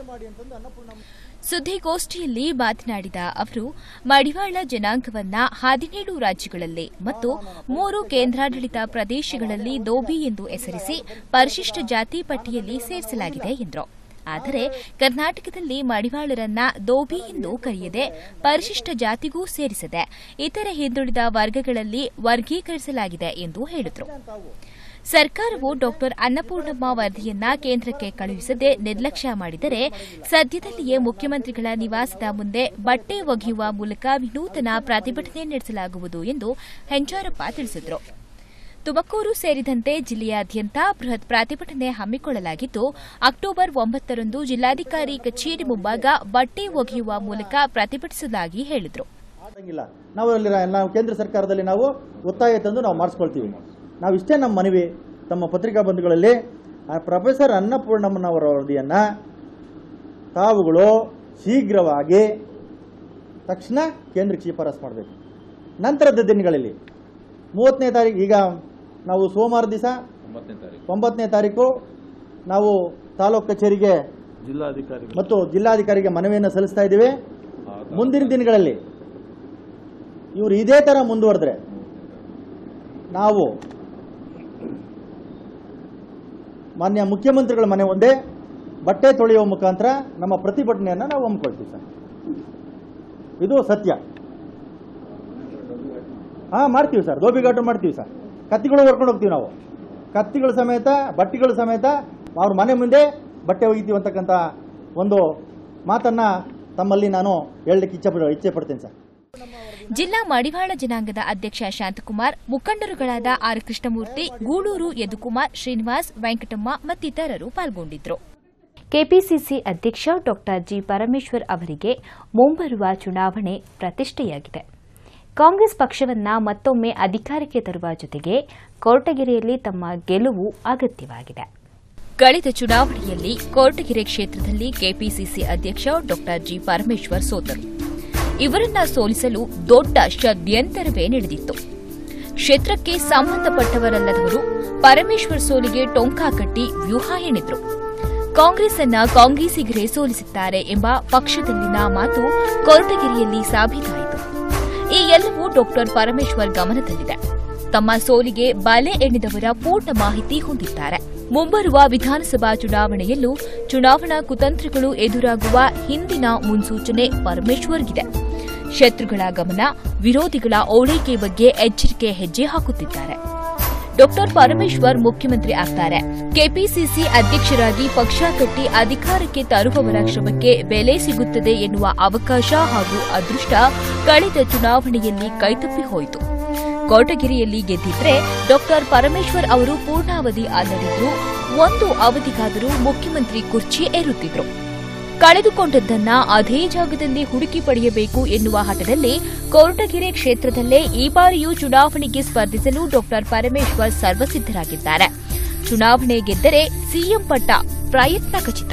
ಸುದ್ದಿಗೋಷ್ಠಿಯಲ್ಲಿ ಮಾತನಾಡಿದ ಅವರು ಮಡಿವಾಳ ಜನಾಂಗವನ್ನ ಹದಿನೇಳು ರಾಜ್ಯಗಳಲ್ಲಿ ಮತ್ತು ಮೂರು ಕೇಂದ್ರಾಡಳಿತ ಪ್ರದೇಶಗಳಲ್ಲಿ ದೋಬಿ ಎಂದು ಹೆಸರಿಸಿ ಪರಿಶಿಷ್ಟ ಜಾತಿ ಪಟ್ಟಿಯಲ್ಲಿ ಸೇರಿಸಲಾಗಿದೆ ಎಂದರು ಆದರೆ ಕರ್ನಾಟಕದಲ್ಲಿ ಮಡಿವಾಳರನ್ನ ದೋಬಿ ಎಂದು ಕರೆಯದೆ ಪರಿಶಿಷ್ಟ ಜಾತಿಗೂ ಸೇರಿಸದೆ ಇತರೆ ಹಿಂದುಳಿದ ವರ್ಗಗಳಲ್ಲಿ ವರ್ಗೀಕರಿಸಲಾಗಿದೆ ಎಂದು ಹೇಳಿದರು ಸರ್ಕಾರವು ಡಾಕ್ಟರ್ ಅನ್ನಪೂರ್ಣಮ್ಮ ವರದಿಯನ್ನ ಕೇಂದ್ರಕ್ಕೆ ಕಳುಹಿಸದೆ ನಿರ್ಲಕ್ಷ್ಯ ಮಾಡಿದರೆ ಸದ್ಯದಲ್ಲಿಯೇ ಮುಖ್ಯಮಂತ್ರಿಗಳ ನಿವಾಸದ ಮುಂದೆ ಬಟ್ಟೆ ಒಗೆಯುವ ಮೂಲಕ ವಿನೂತನ ಪ್ರತಿಭಟನೆ ನಡೆಸಲಾಗುವುದು ಎಂದು ಹೆಂಚಾರಪ್ಪ ತಿಳಿಸಿದರು ತುಮಕೂರು ಸೇರಿದಂತೆ ಜಿಲ್ಲೆಯಾದ್ಯಂತ ಬೃಹತ್ ಪ್ರತಿಭಟನೆ ಹಮ್ಮಿಕೊಳ್ಳಲಾಗಿದ್ದು ಅಕ್ಟೋಬರ್ ಒಂಬತ್ತರಂದು ಜಿಲ್ಲಾಧಿಕಾರಿ ಕಚೇರಿ ಮುಂಭಾಗ ಬಟ್ಟೆ ಒಗೆಯುವ ಮೂಲಕ ಪ್ರತಿಭಟಿಸುವುದಾಗಿ ಹೇಳಿದರು ಆಗಂಗಿಲ್ಲ ನಾವು ಅಲ್ಲಿ ರಾ- ನಾವು ಕೇಂದ್ರ ಸರ್ಕಾರದಲ್ಲಿ ನಾವು ಒತ್ತಾಯ ತಂದು ನಾವು ಮಾಡಿಸ್ಕೊಳ್ತೀವಿ ನಾವು ಇಷ್ಟೇ ನಮ್ಮ ಮನವಿ ತಮ್ಮ ಪತ್ರಿಕಾ ಬಂಧುಗಳಲ್ಲಿ ಆ ಪ್ರೊಫೆಸರ್ ಅನ್ನಪೂರ್ಣಮ್ಮನವರ ವರದಿಯನ್ನು ತಾವುಗಳು ಶೀಘ್ರವಾಗಿ ತಕ್ಷಣ ಕೇಂದ್ರಕ್ಕೆ ಶಿಫಾರಸ್ ಮಾಡಬೇಕು ನಂತರದ ದಿನಗಳಲ್ಲಿ ಮೂವತ್ತನೇ ತಾರೀಕು ಈಗ ನಾವು ಸೋಮವಾರ ದಿವಸ ಒಂಬತ್ತನೇ ತಾರೀಕು ನಾವು ತಾಲೂಕು ಕಚೇರಿಗೆ ಮತ್ತು ಜಿಲ್ಲಾಧಿಕಾರಿಗೆ ಮನವಿಯನ್ನು ಸಲ್ಲಿಸ್ತಾ ಇದ್ದೀವಿ ಮುಂದಿನ ದಿನಗಳಲ್ಲಿ ಇವರು ಇದೇ ಥರ ಮುಂದುವರೆದ್ರೆ ನಾವು ಮಾನ್ಯ ಮುಖ್ಯಮಂತ್ರಿಗಳ ಮನೆ ಒಂದೇ ಬಟ್ಟೆ ತೊಳೆಯುವ ಮುಖಾಂತರ ನಮ್ಮ ಪ್ರತಿಭಟನೆಯನ್ನು ನಾವು ಹಮ್ಮಿಕೊಳ್ತೀವಿ ಸರ್ ಇದು ಸತ್ಯ ಹಾಂ ಮಾಡ್ತೀವಿ ಸರ್ ಧೋಬಿಘಾಟು ಮಾಡ್ತೀವಿ ಸರ್ ಕತ್ತಿಗಳು ಹೊರ್ಕೊಂಡು ಹೋಗ್ತೀವಿ ನಾವು ಕತ್ತಿಗಳ ಸಮೇತ ಬಟ್ಟೆಗಳ ಸಮೇತ ಅವ್ರ ಮನೆ ಮುಂದೆ ಬಟ್ಟೆ ಒಗಿತೀವಿ ಅಂತಕ್ಕಂಥ ಒಂದು ಮಾತನ್ನ ತಮ್ಮಲ್ಲಿ ನಾನು ಹೇಳಲಿಕ್ಕೆ ಇಚ್ಛೆ ಪಡ ಇಚ್ಛೆ ಪಡ್ತೇನೆ ಸರ್ ಜಿಲ್ಲಾ ಮಡಿವಾಳ ಜನಾಂಗದ ಅಧ್ಯಕ್ಷ ಶಾಂತಕುಮಾರ್ ಮುಖಂಡರುಗಳಾದ ಆರ್ ಕೃಷ್ಣಮೂರ್ತಿ ಗೂಳೂರು ಯದುಕುಮಾರ್ ಶ್ರೀನಿವಾಸ್ ವೆಂಕಟಮ್ಮ ಮತ್ತಿತರರು ಪಾಲ್ಗೊಂಡಿದ್ದರು ಕೆಪಿಸಿಸಿ ಅಧ್ಯಕ್ಷ ಡಾಕ್ಟರ್ ಜಿ ಪರಮೇಶ್ವರ್ ಅವರಿಗೆ ಮುಂಬರುವ ಚುನಾವಣೆ ಪ್ರತಿಷ್ಠೆಯಾಗಿದೆ ಕಾಂಗ್ರೆಸ್ ಪಕ್ಷವನ್ನ ಮತ್ತೊಮ್ಮೆ ಅಧಿಕಾರಕ್ಕೆ ತರುವ ಜೊತೆಗೆ ಕೊರಟಗೆರೆಯಲ್ಲಿ ತಮ್ಮ ಗೆಲುವು ಅಗತ್ಯವಾಗಿದೆ ಕಳೆದ ಚುನಾವಣೆಯಲ್ಲಿ ಕೋಟಗೆರೆ ಕ್ಷೇತ್ರದಲ್ಲಿ ಕೆಪಿಸಿಸಿ ಅಧ್ಯಕ್ಷ ಡಾ ಜಿ ಪರಮೇಶ್ವರ್ ಸೋತರು ಇವರನ್ನ ಸೋಲಿಸಲು ದೊಡ್ಡ ಷಡ್ಯಂತರವೇ ನಡೆದಿತ್ತು ಕ್ಷೇತ್ರಕ್ಕೆ ಸಂಬಂಧಪಟ್ಟವರಲ್ಲದವರು ಪರಮೇಶ್ವರ್ ಸೋಲಿಗೆ ಟೊಂಕ ಕಟ್ಟಿ ವ್ಯೂಹ ಹೆಣಿದ್ರು ಕಾಂಗ್ರೆಸ್ ಅನ್ನ ಕಾಂಗ್ರೆಸ್ಸಿಗರೇ ಸೋಲಿಸುತ್ತಾರೆ ಎಂಬ ಪಕ್ಷದಲ್ಲಿನ ಮಾತು ಕೊರಟಗೆರೆಯಲ್ಲಿ ಸಾಬೀತಾಯಿತು ಈ ಎಲ್ಲವೂ ಡಾಕ್ಟರ್ ಪರಮೇಶ್ವರ್ ಗಮನದಲ್ಲಿದೆ ತಮ್ಮ ಸೋಲಿಗೆ ಬಲೆ ಎಣ್ಣಿದವರ ಪೂರ್ಣ ಮಾಹಿತಿ ಹೊಂದಿದ್ದಾರೆ ಮುಂಬರುವ ವಿಧಾನಸಭಾ ಚುನಾವಣೆಯಲ್ಲೂ ಚುನಾವಣಾ ಕುತಂತ್ರಗಳು ಎದುರಾಗುವ ಹಿಂದಿನ ಮುನ್ಸೂಚನೆ ಪರಮೇಶ್ವರ್ಗಿದೆ ಶತ್ರುಗಳ ಗಮನ ವಿರೋಧಿಗಳ ಓಲೈಕೆ ಬಗ್ಗೆ ಎಚ್ಚರಿಕೆ ಹೆಜ್ಜೆ ಹಾಕುತ್ತಿದ್ದಾರೆ ಡಾಕ್ಟರ್ ಪರಮೇಶ್ವರ್ ಮುಖ್ಯಮಂತ್ರಿ ಆಗ್ತಾರೆ ಕೆಪಿಸಿಸಿ ಅಧ್ಯಕ್ಷರಾಗಿ ಪಕ್ಷ ಕಟ್ಟಿ ಅಧಿಕಾರಕ್ಕೆ ತರುವವರ ಶ್ರಮಕ್ಕೆ ಬೆಲೆ ಸಿಗುತ್ತದೆ ಎನ್ನುವ ಅವಕಾಶ ಹಾಗೂ ಅದೃಷ್ಟ ಕಳೆದ ಚುನಾವಣೆಯಲ್ಲಿ ಕೈತಪ್ಪಿ ಹೋಯಿತು ಕೋಟಗಿರಿಯಲ್ಲಿ ಗೆದ್ದಿದ್ರೆ ಡಾಕ್ಟರ್ ಪರಮೇಶ್ವರ್ ಅವರು ಪೂರ್ಣಾವಧಿ ಅಲ್ಲದಿದ್ರು ಒಂದು ಅವಧಿಗಾದರೂ ಮುಖ್ಯಮಂತ್ರಿ ಕುರ್ಚಿ ಏರುತ್ತಿದ್ರು ಕಳೆದುಕೊಂಡದ್ದನ್ನ ಅದೇ ಜಾಗದಲ್ಲಿ ಹುಡುಕಿ ಪಡೆಯಬೇಕು ಎನ್ನುವ ಹಠದಲ್ಲಿ ಕೊರಟಗೆರೆ ಕ್ಷೇತ್ರದಲ್ಲೇ ಈ ಬಾರಿಯೂ ಚುನಾವಣೆಗೆ ಸ್ಪರ್ಧಿಸಲು ಡಾಕ್ಟರ್ ಪರಮೇಶ್ವರ್ ಸರ್ವಸಿದ್ದರಾಗಿದ್ದಾರೆ ಚುನಾವಣೆ ಗೆದ್ದರೆ ಸಿಎಂ ಪಟ್ಟ ಪ್ರಯತ್ನ ಖಚಿತ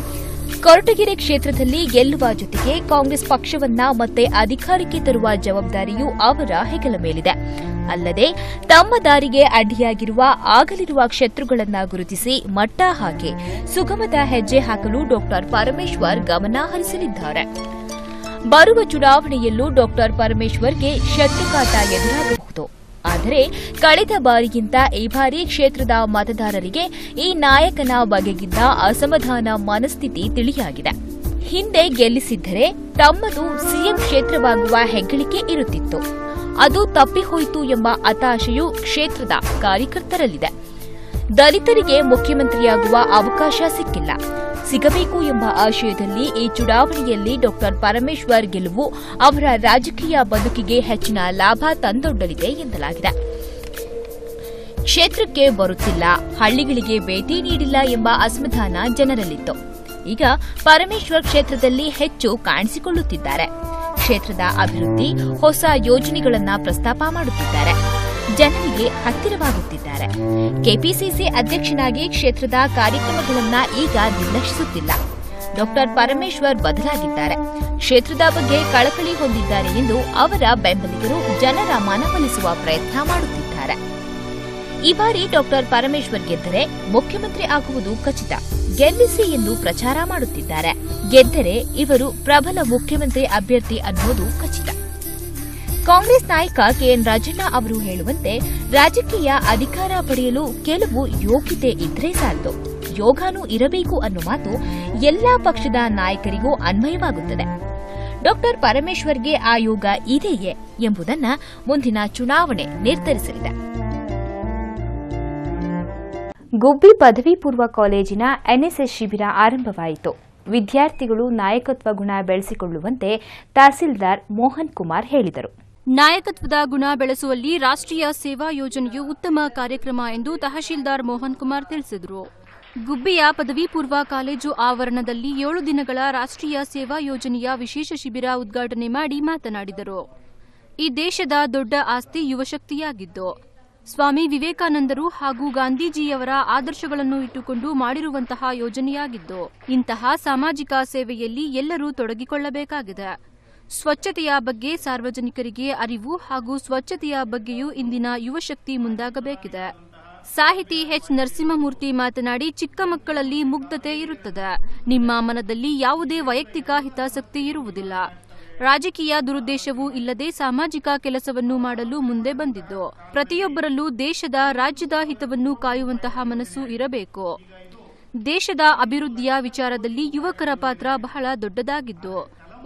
ಕೊರಟಗೆರೆ ಕ್ಷೇತ್ರದಲ್ಲಿ ಗೆಲ್ಲುವ ಜೊತೆಗೆ ಕಾಂಗ್ರೆಸ್ ಪಕ್ಷವನ್ನ ಮತ್ತೆ ಅಧಿಕಾರಕ್ಕೆ ತರುವ ಜವಾಬ್ದಾರಿಯೂ ಅವರ ಹೆಗಲ ಮೇಲಿದೆ ಅಲ್ಲದೆ ತಮ್ಮ ದಾರಿಗೆ ಅಡ್ಡಿಯಾಗಿರುವ ಆಗಲಿರುವ ಶತ್ರುಗಳನ್ನ ಗುರುತಿಸಿ ಮಟ್ಟ ಹಾಕಿ ಸುಗಮದ ಹೆಜ್ಜೆ ಹಾಕಲು ಡಾಕ್ಟರ್ ಪರಮೇಶ್ವರ್ ಗಮನ ಹರಿಸಲಿದ್ದಾರೆ ಬರುವ ಚುನಾವಣೆಯಲ್ಲೂ ಡಾಕ್ಟರ್ ಪರಮೇಶ್ವರ್ಗೆ ಶತ್ರುಕಾಟ ಎದುರಾಗಬಹುದು ಆದರೆ ಕಳೆದ ಬಾರಿಗಿಂತ ಈ ಬಾರಿ ಕ್ಷೇತ್ರದ ಮತದಾರರಿಗೆ ಈ ನಾಯಕನ ಬಗೆಗಿದ್ದ ಅಸಮಾಧಾನ ಮನಸ್ಥಿತಿ ತಿಳಿಯಾಗಿದೆ ಹಿಂದೆ ಗೆಲ್ಲಿಸಿದ್ದರೆ ತಮ್ಮದು ಸಿಎಂ ಕ್ಷೇತ್ರವಾಗುವ ಹೆಗ್ಗಳಿಕೆ ಇರುತ್ತಿತ್ತು ಅದು ತಪ್ಪಿಹೋಯಿತು ಎಂಬ ಹತಾಶೆಯು ಕ್ಷೇತ್ರದ ಕಾರ್ಯಕರ್ತರಲ್ಲಿದೆ ದಲಿತರಿಗೆ ಮುಖ್ಯಮಂತ್ರಿಯಾಗುವ ಅವಕಾಶ ಸಿಕ್ಕಿಲ್ಲ ಸಿಗಬೇಕು ಎಂಬ ಆಶಯದಲ್ಲಿ ಈ ಚುನಾವಣೆಯಲ್ಲಿ ಡಾಕ್ಟರ್ ಪರಮೇಶ್ವರ್ ಗೆಲುವು ಅವರ ರಾಜಕೀಯ ಬದುಕಿಗೆ ಹೆಚ್ಚಿನ ಲಾಭ ತಂದೊಡ್ಡಲಿದೆ ಎನ್ನಲಾಗಿದೆ ಕ್ಷೇತ್ರಕ್ಕೆ ಬರುತ್ತಿಲ್ಲ ಹಳ್ಳಿಗಳಿಗೆ ಭೇಟಿ ನೀಡಿಲ್ಲ ಎಂಬ ಅಸಮಾಧಾನ ಜನರಲ್ಲಿತ್ತು ಈಗ ಪರಮೇಶ್ವರ್ ಕ್ಷೇತ್ರದಲ್ಲಿ ಹೆಚ್ಚು ಕಾಣಿಸಿಕೊಳ್ಳುತ್ತಿದ್ದಾರೆ ಕ್ಷೇತ್ರದ ಅಭಿವೃದ್ಧಿ ಹೊಸ ಯೋಜನೆಗಳನ್ನ ಪ್ರಸ್ತಾಪ ಮಾಡುತ್ತಿದ್ದಾರೆ ಜನರಿಗೆ ಹತ್ತಿರವಾಗುತ್ತಿದ್ದಾರೆ ಕೆಪಿಸಿಸಿ ಅಧ್ಯಕ್ಷನಾಗಿ ಕ್ಷೇತ್ರದ ಕಾರ್ಯಕ್ರಮಗಳನ್ನ ಈಗ ನಿರ್ಲಕ್ಷಿಸುತ್ತಿಲ್ಲ ಡಾಕ್ಟರ್ ಪರಮೇಶ್ವರ್ ಬದಲಾಗಿದ್ದಾರೆ ಕ್ಷೇತ್ರದ ಬಗ್ಗೆ ಕಳಕಳಿ ಹೊಂದಿದ್ದಾರೆ ಎಂದು ಅವರ ಬೆಂಬಲಿಗರು ಜನರ ಮನವೊಲಿಸುವ ಪ್ರಯತ್ನ ಮಾಡುತ್ತಿದ್ದಾರೆ ಈ ಬಾರಿ ಡಾಕ್ಟರ್ ಪರಮೇಶ್ವರ್ ಗೆದ್ದರೆ ಮುಖ್ಯಮಂತ್ರಿ ಆಗುವುದು ಖಚಿತ ಗೆಲ್ಲಿಸಿ ಎಂದು ಪ್ರಚಾರ ಮಾಡುತ್ತಿದ್ದಾರೆ ಗೆದ್ದರೆ ಇವರು ಪ್ರಬಲ ಮುಖ್ಯಮಂತ್ರಿ ಅಭ್ಯರ್ಥಿ ಅನ್ನೋದು ಖಚಿತ ಕಾಂಗ್ರೆಸ್ ನಾಯಕ ಕೆಎನ್ ರಾಜಣ್ಣ ಅವರು ಹೇಳುವಂತೆ ರಾಜಕೀಯ ಅಧಿಕಾರ ಪಡೆಯಲು ಕೆಲವು ಯೋಗ್ಯತೆ ಇದ್ರೆ ಸಾಲದು ಯೋಗಾನೂ ಇರಬೇಕು ಅನ್ನೋ ಮಾತು ಎಲ್ಲಾ ಪಕ್ಷದ ನಾಯಕರಿಗೂ ಅನ್ವಯವಾಗುತ್ತದೆ ಡಾಕ್ಟರ್ ಪರಮೇಶ್ವರ್ಗೆ ಆ ಯೋಗ ಇದೆಯೇ ಎಂಬುದನ್ನ ಮುಂದಿನ ಚುನಾವಣೆ ನಿರ್ಧರಿಸಲಿದೆ ಗುಬ್ಬಿ ಪದವಿ ಪೂರ್ವ ಕಾಲೇಜಿನ ಎನ್ಎಸ್ಎಸ್ ಶಿಬಿರ ಆರಂಭವಾಯಿತು ವಿದ್ಯಾರ್ಥಿಗಳು ನಾಯಕತ್ವ ಗುಣ ಬೆಳೆಸಿಕೊಳ್ಳುವಂತೆ ತಹಸೀಲ್ದಾರ್ ಮೋಹನ್ ಕುಮಾರ್ ಹೇಳಿದರು ನಾಯಕತ್ವದ ಗುಣ ಬೆಳೆಸುವಲ್ಲಿ ರಾಷ್ಟ್ರೀಯ ಸೇವಾ ಯೋಜನೆಯು ಉತ್ತಮ ಕಾರ್ಯಕ್ರಮ ಎಂದು ತಹಶೀಲ್ದಾರ್ ಮೋಹನ್ ಕುಮಾರ್ ತಿಳಿಸಿದರು ಗುಬ್ಬಿಯ ಪದವಿ ಪೂರ್ವ ಕಾಲೇಜು ಆವರಣದಲ್ಲಿ ಏಳು ದಿನಗಳ ರಾಷ್ಟ್ರೀಯ ಸೇವಾ ಯೋಜನೆಯ ವಿಶೇಷ ಶಿಬಿರ ಉದ್ಘಾಟನೆ ಮಾಡಿ ಮಾತನಾಡಿದರು ಈ ದೇಶದ ದೊಡ್ಡ ಆಸ್ತಿ ಯುವಶಕ್ತಿಯಾಗಿದ್ದು ಸ್ವಾಮಿ ವಿವೇಕಾನಂದರು ಹಾಗೂ ಗಾಂಧೀಜಿಯವರ ಆದರ್ಶಗಳನ್ನು ಇಟ್ಟುಕೊಂಡು ಮಾಡಿರುವಂತಹ ಯೋಜನೆಯಾಗಿದ್ದು ಇಂತಹ ಸಾಮಾಜಿಕ ಸೇವೆಯಲ್ಲಿ ಎಲ್ಲರೂ ತೊಡಗಿಕೊಳ್ಳಬೇಕಾಗಿದೆ ಸ್ವಚ್ಛತೆಯ ಬಗ್ಗೆ ಸಾರ್ವಜನಿಕರಿಗೆ ಅರಿವು ಹಾಗೂ ಸ್ವಚ್ಛತೆಯ ಬಗ್ಗೆಯೂ ಇಂದಿನ ಯುವಶಕ್ತಿ ಮುಂದಾಗಬೇಕಿದೆ ಸಾಹಿತಿ ಎಚ್ ನರಸಿಂಹಮೂರ್ತಿ ಮಾತನಾಡಿ ಚಿಕ್ಕ ಮಕ್ಕಳಲ್ಲಿ ಮುಗ್ಧತೆ ಇರುತ್ತದೆ ನಿಮ್ಮ ಮನದಲ್ಲಿ ಯಾವುದೇ ವೈಯಕ್ತಿಕ ಹಿತಾಸಕ್ತಿ ಇರುವುದಿಲ್ಲ ರಾಜಕೀಯ ದುರುದ್ದೇಶವೂ ಇಲ್ಲದೆ ಸಾಮಾಜಿಕ ಕೆಲಸವನ್ನು ಮಾಡಲು ಮುಂದೆ ಬಂದಿದ್ದು ಪ್ರತಿಯೊಬ್ಬರಲ್ಲೂ ದೇಶದ ರಾಜ್ಯದ ಹಿತವನ್ನು ಕಾಯುವಂತಹ ಮನಸ್ಸು ಇರಬೇಕು ದೇಶದ ಅಭಿವೃದ್ಧಿಯ ವಿಚಾರದಲ್ಲಿ ಯುವಕರ ಪಾತ್ರ ಬಹಳ ದೊಡ್ಡದಾಗಿದ್ದು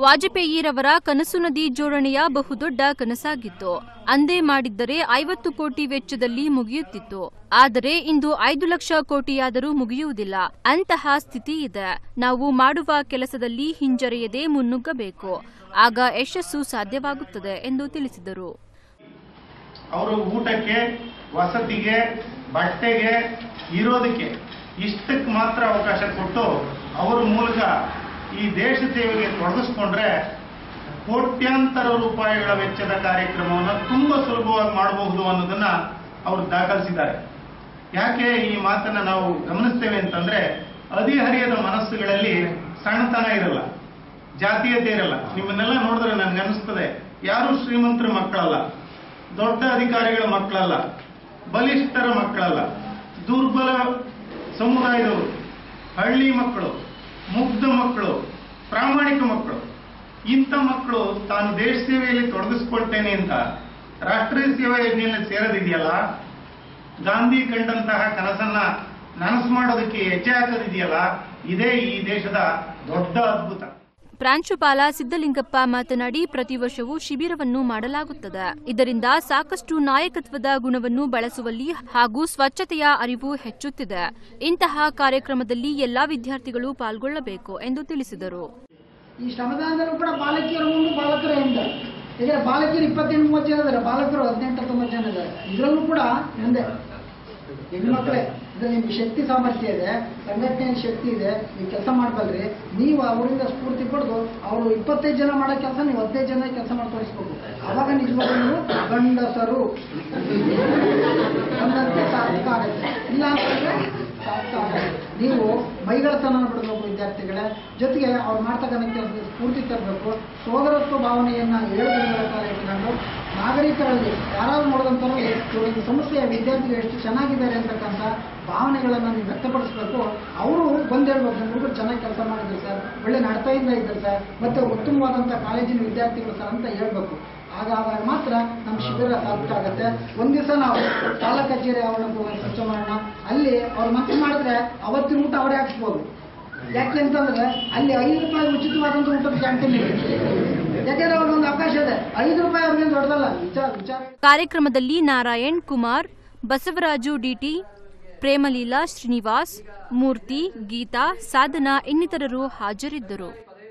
ವಾಜಪೇಯಿರವರ ಕನಸು ನದಿ ಜೋಡಣೆಯ ಬಹುದೊಡ್ಡ ಕನಸಾಗಿತ್ತು ಅಂದೇ ಮಾಡಿದ್ದರೆ ಐವತ್ತು ಕೋಟಿ ವೆಚ್ಚದಲ್ಲಿ ಮುಗಿಯುತ್ತಿತ್ತು ಆದರೆ ಇಂದು ಐದು ಲಕ್ಷ ಕೋಟಿಯಾದರೂ ಮುಗಿಯುವುದಿಲ್ಲ ಅಂತಹ ಸ್ಥಿತಿ ಇದೆ ನಾವು ಮಾಡುವ ಕೆಲಸದಲ್ಲಿ ಹಿಂಜರಿಯದೆ ಮುನ್ನುಗ್ಗಬೇಕು ಆಗ ಯಶಸ್ಸು ಸಾಧ್ಯವಾಗುತ್ತದೆ ಎಂದು ತಿಳಿಸಿದರು ಅವರು ಊಟಕ್ಕೆ ವಸತಿಗೆ ಬಟ್ಟೆಗೆ ಇರೋದಕ್ಕೆ ಇಷ್ಟಕ್ಕೆ ಮಾತ್ರ ಅವಕಾಶ ಕೊಟ್ಟು ಅವರ ಮೂಲಕ ಈ ದೇಶ ಸೇವೆಗೆ ತೊಡಗಿಸ್ಕೊಂಡ್ರೆ ಕೋಟ್ಯಾಂತರ ರೂಪಾಯಿಗಳ ವೆಚ್ಚದ ಕಾರ್ಯಕ್ರಮವನ್ನು ತುಂಬಾ ಸುಲಭವಾಗಿ ಮಾಡಬಹುದು ಅನ್ನೋದನ್ನ ಅವರು ದಾಖಲಿಸಿದ್ದಾರೆ ಯಾಕೆ ಈ ಮಾತನ್ನ ನಾವು ಗಮನಿಸ್ತೇವೆ ಅಂತಂದ್ರೆ ಹದಿಹರಿಯದ ಮನಸ್ಸುಗಳಲ್ಲಿ ಸಣ್ಣತನ ಇರಲ್ಲ ಜಾತೀಯತೆ ಇರಲ್ಲ ನಿಮ್ಮನ್ನೆಲ್ಲ ನೋಡಿದ್ರೆ ನನ್ಗೆ ಅನಿಸ್ತದೆ ಯಾರು ಶ್ರೀಮಂತರ ಮಕ್ಕಳಲ್ಲ ದೊಡ್ಡ ಅಧಿಕಾರಿಗಳ ಮಕ್ಕಳಲ್ಲ ಬಲಿಷ್ಠರ ಮಕ್ಕಳಲ್ಲ ದುರ್ಬಲ ಸಮುದಾಯದವರು ಹಳ್ಳಿ ಮಕ್ಕಳು ಮುಗ್ಧ ಮಕ್ಕಳು ಪ್ರಾಮಾಣಿಕ ಮಕ್ಕಳು ಇಂಥ ಮಕ್ಕಳು ತಾನು ದೇಶ ಸೇವೆಯಲ್ಲಿ ತೊಡಗಿಸ್ಕೊಳ್ತೇನೆ ಅಂತ ರಾಷ್ಟ್ರೀಯ ಸೇವಾ ಯೋಜನೆಯಲ್ಲಿ ಸೇರೋದಿದೆಯಲ್ಲ ಗಾಂಧಿ ಕಂಡಂತಹ ಕನಸನ್ನ ನನಸು ಮಾಡೋದಕ್ಕೆ ಹೆಜ್ಜೆ ಹಾಕೋದಿದೆಯಲ್ಲ ಇದೇ ಈ ದೇಶದ ದೊಡ್ಡ ಅದ್ಭುತ ಪ್ರಾಂಶುಪಾಲ ಸಿದ್ದಲಿಂಗಪ್ಪ ಮಾತನಾಡಿ ಪ್ರತಿ ವರ್ಷವೂ ಶಿಬಿರವನ್ನು ಮಾಡಲಾಗುತ್ತದೆ ಇದರಿಂದ ಸಾಕಷ್ಟು ನಾಯಕತ್ವದ ಗುಣವನ್ನು ಬಳಸುವಲ್ಲಿ ಹಾಗೂ ಸ್ವಚ್ಛತೆಯ ಅರಿವು ಹೆಚ್ಚುತ್ತಿದೆ ಇಂತಹ ಕಾರ್ಯಕ್ರಮದಲ್ಲಿ ಎಲ್ಲಾ ವಿದ್ಯಾರ್ಥಿಗಳು ಪಾಲ್ಗೊಳ್ಳಬೇಕು ಎಂದು ತಿಳಿಸಿದರು ಈ ಶ್ರಮದಾನದಲ್ಲೂ ಕೂಡ ಬಾಲಕಿಯರ ಮುಂದೆ ಬಾಲಕರ ಹಿಂದೆ ಈಗ ಬಾಲಕಿಯರು ಇಪ್ಪತ್ತೆಂಟು ಮೂವತ್ತು ಜನ ಇದ್ದಾರೆ ಬಾಲಕರು ಹದಿನೆಂಟು ಹತ್ತೊಂಬತ್ತು ಜನ ಇದ್ದಾರೆ ಇದರಲ್ಲೂ ಕೂಡ ಮುಂದೆ ಹೆಣ್ಮಕ್ಳೇ ಇದ್ರಲ್ಲಿ ನಿಮ್ಗೆ ಶಕ್ತಿ ಸಾಮರ್ಥ್ಯ ಇದೆ ಸಂಘಟನೆಯ ಶಕ್ತಿ ಇದೆ ನೀವು ಕೆಲಸ ಮಾಡಬಲ್ರಿ ನೀವು ಅವರಿಂದ ಸ್ಫೂರ್ತಿ ಪಡೆದು ಅವರು ಇಪ್ಪತ್ತೈದು ಜನ ಮಾಡೋ ಕೆಲಸ ನೀವು ಹದಿನೈದು ಜನ ಕೆಲಸ ಮಾಡಿ ತೋರಿಸ್ಬೇಕು ಅವಾಗ ನಿಜವಾಗ್ಲೂ ನೀವು ಗಂಡಸರು ಅಂದಂತೆ ಸಾರ್ಥಕ ಆಗುತ್ತೆ ಇಲ್ಲ ಅಂತಂದ್ರೆ ಸಾರ್ಥಕ ಆಗಲ್ಲ ನೀವು ಮೈಗಳತನ ಬಿಡಬೇಕು ವಿದ್ಯಾರ್ಥಿಗಳೇ ಜೊತೆಗೆ ಅವ್ರು ಮಾಡ್ತಕ್ಕಂಥ ಕೆಲಸದ ಸ್ಫೂರ್ತಿ ತರಬೇಕು ಸೋದರತ್ವ ಭಾವನೆಯನ್ನ ಏಳು ದಿನಗಳ ಕಾಲ ಇಟ್ಕೊಂಡು ನಾಗರಿಕರಲ್ಲಿ ಯಾರಾದ್ರೂ ನೋಡಿದಂಥವ್ರು ಇವರಿಗೆ ಸಮಸ್ಯೆ ವಿದ್ಯಾರ್ಥಿಗಳು ಎಷ್ಟು ಚೆನ್ನಾಗಿದ್ದಾರೆ ಅಂತಕ್ಕಂಥ ಭಾವನೆಗಳನ್ನು ನೀವು ವ್ಯಕ್ತಪಡಿಸ್ಬೇಕು ಅವರು ಬಂದು ಹೇಳ್ಬೇಕು ನಮ್ಮ ಹುಡುಗರು ಚೆನ್ನಾಗಿ ಕೆಲಸ ಮಾಡಿದ್ರು ಸರ್ ಒಳ್ಳೆ ನಡತೆಯಿಂದ ಇದ್ದಾರೆ ಸರ್ ಮತ್ತೆ ಉತ್ತಮವಾದಂಥ ಕಾಲೇಜಿನ ವಿದ್ಯಾರ್ಥಿಗಳು ಸರ್ ಅಂತ ಹೇಳ್ಬೇಕು ಹಾಗಾದಾಗ ಮಾತ್ರ ನಮ್ಮ ಶಿಬಿರ ಸಾರ್ಥಕ ಆಗುತ್ತೆ ಒಂದ್ ದಿವಸ ನಾವು ತಾಲೂಕ್ ಕಚೇರಿ ಆವರಣಕ್ಕೆ ಹೋಗಿ ಸ್ವಚ್ಛ ಮಾಡೋಣ ಅಲ್ಲಿ ಅವ್ರ ಮನಸ್ಸು ಮಾಡಿದ್ರೆ ಅವತ್ತಿನ ಊಟ ಅವರೇ ಹಾಕ್ಸ್ಬೋದು ಯಾಕೆ ಅಂತಂದ್ರೆ ಅಲ್ಲಿ ಐದು ರೂಪಾಯಿ ಉಚಿತವಾದಂಥ ಊಟದ ಕ್ಯಾಂಟೀನ್ ಇದೆ ಯಾಕೆಂದ್ರೆ ಅವ್ರಿಗೊಂದು ಅವಕಾಶ ಇದೆ ಐದು ರೂಪಾಯಿ ಅವ್ರಿಗೆ ದೊಡ್ಡದಲ್ಲ ವಿಚಾರ ವಿಚಾರ ಕಾರ್ಯಕ್ರಮದಲ್ಲಿ ನಾರಾಯಣ್ ಕುಮಾರ್ ಬಸವರಾಜು ಡಿಟಿ ಪ್ರೇಮಲೀಲಾ ಶ್ರೀನಿವಾಸ್ ಮೂರ್ತಿ ಗೀತಾ ಸಾಧನಾ ಇನ್ನಿತರರು ಹಾಜರಿದ್ದರು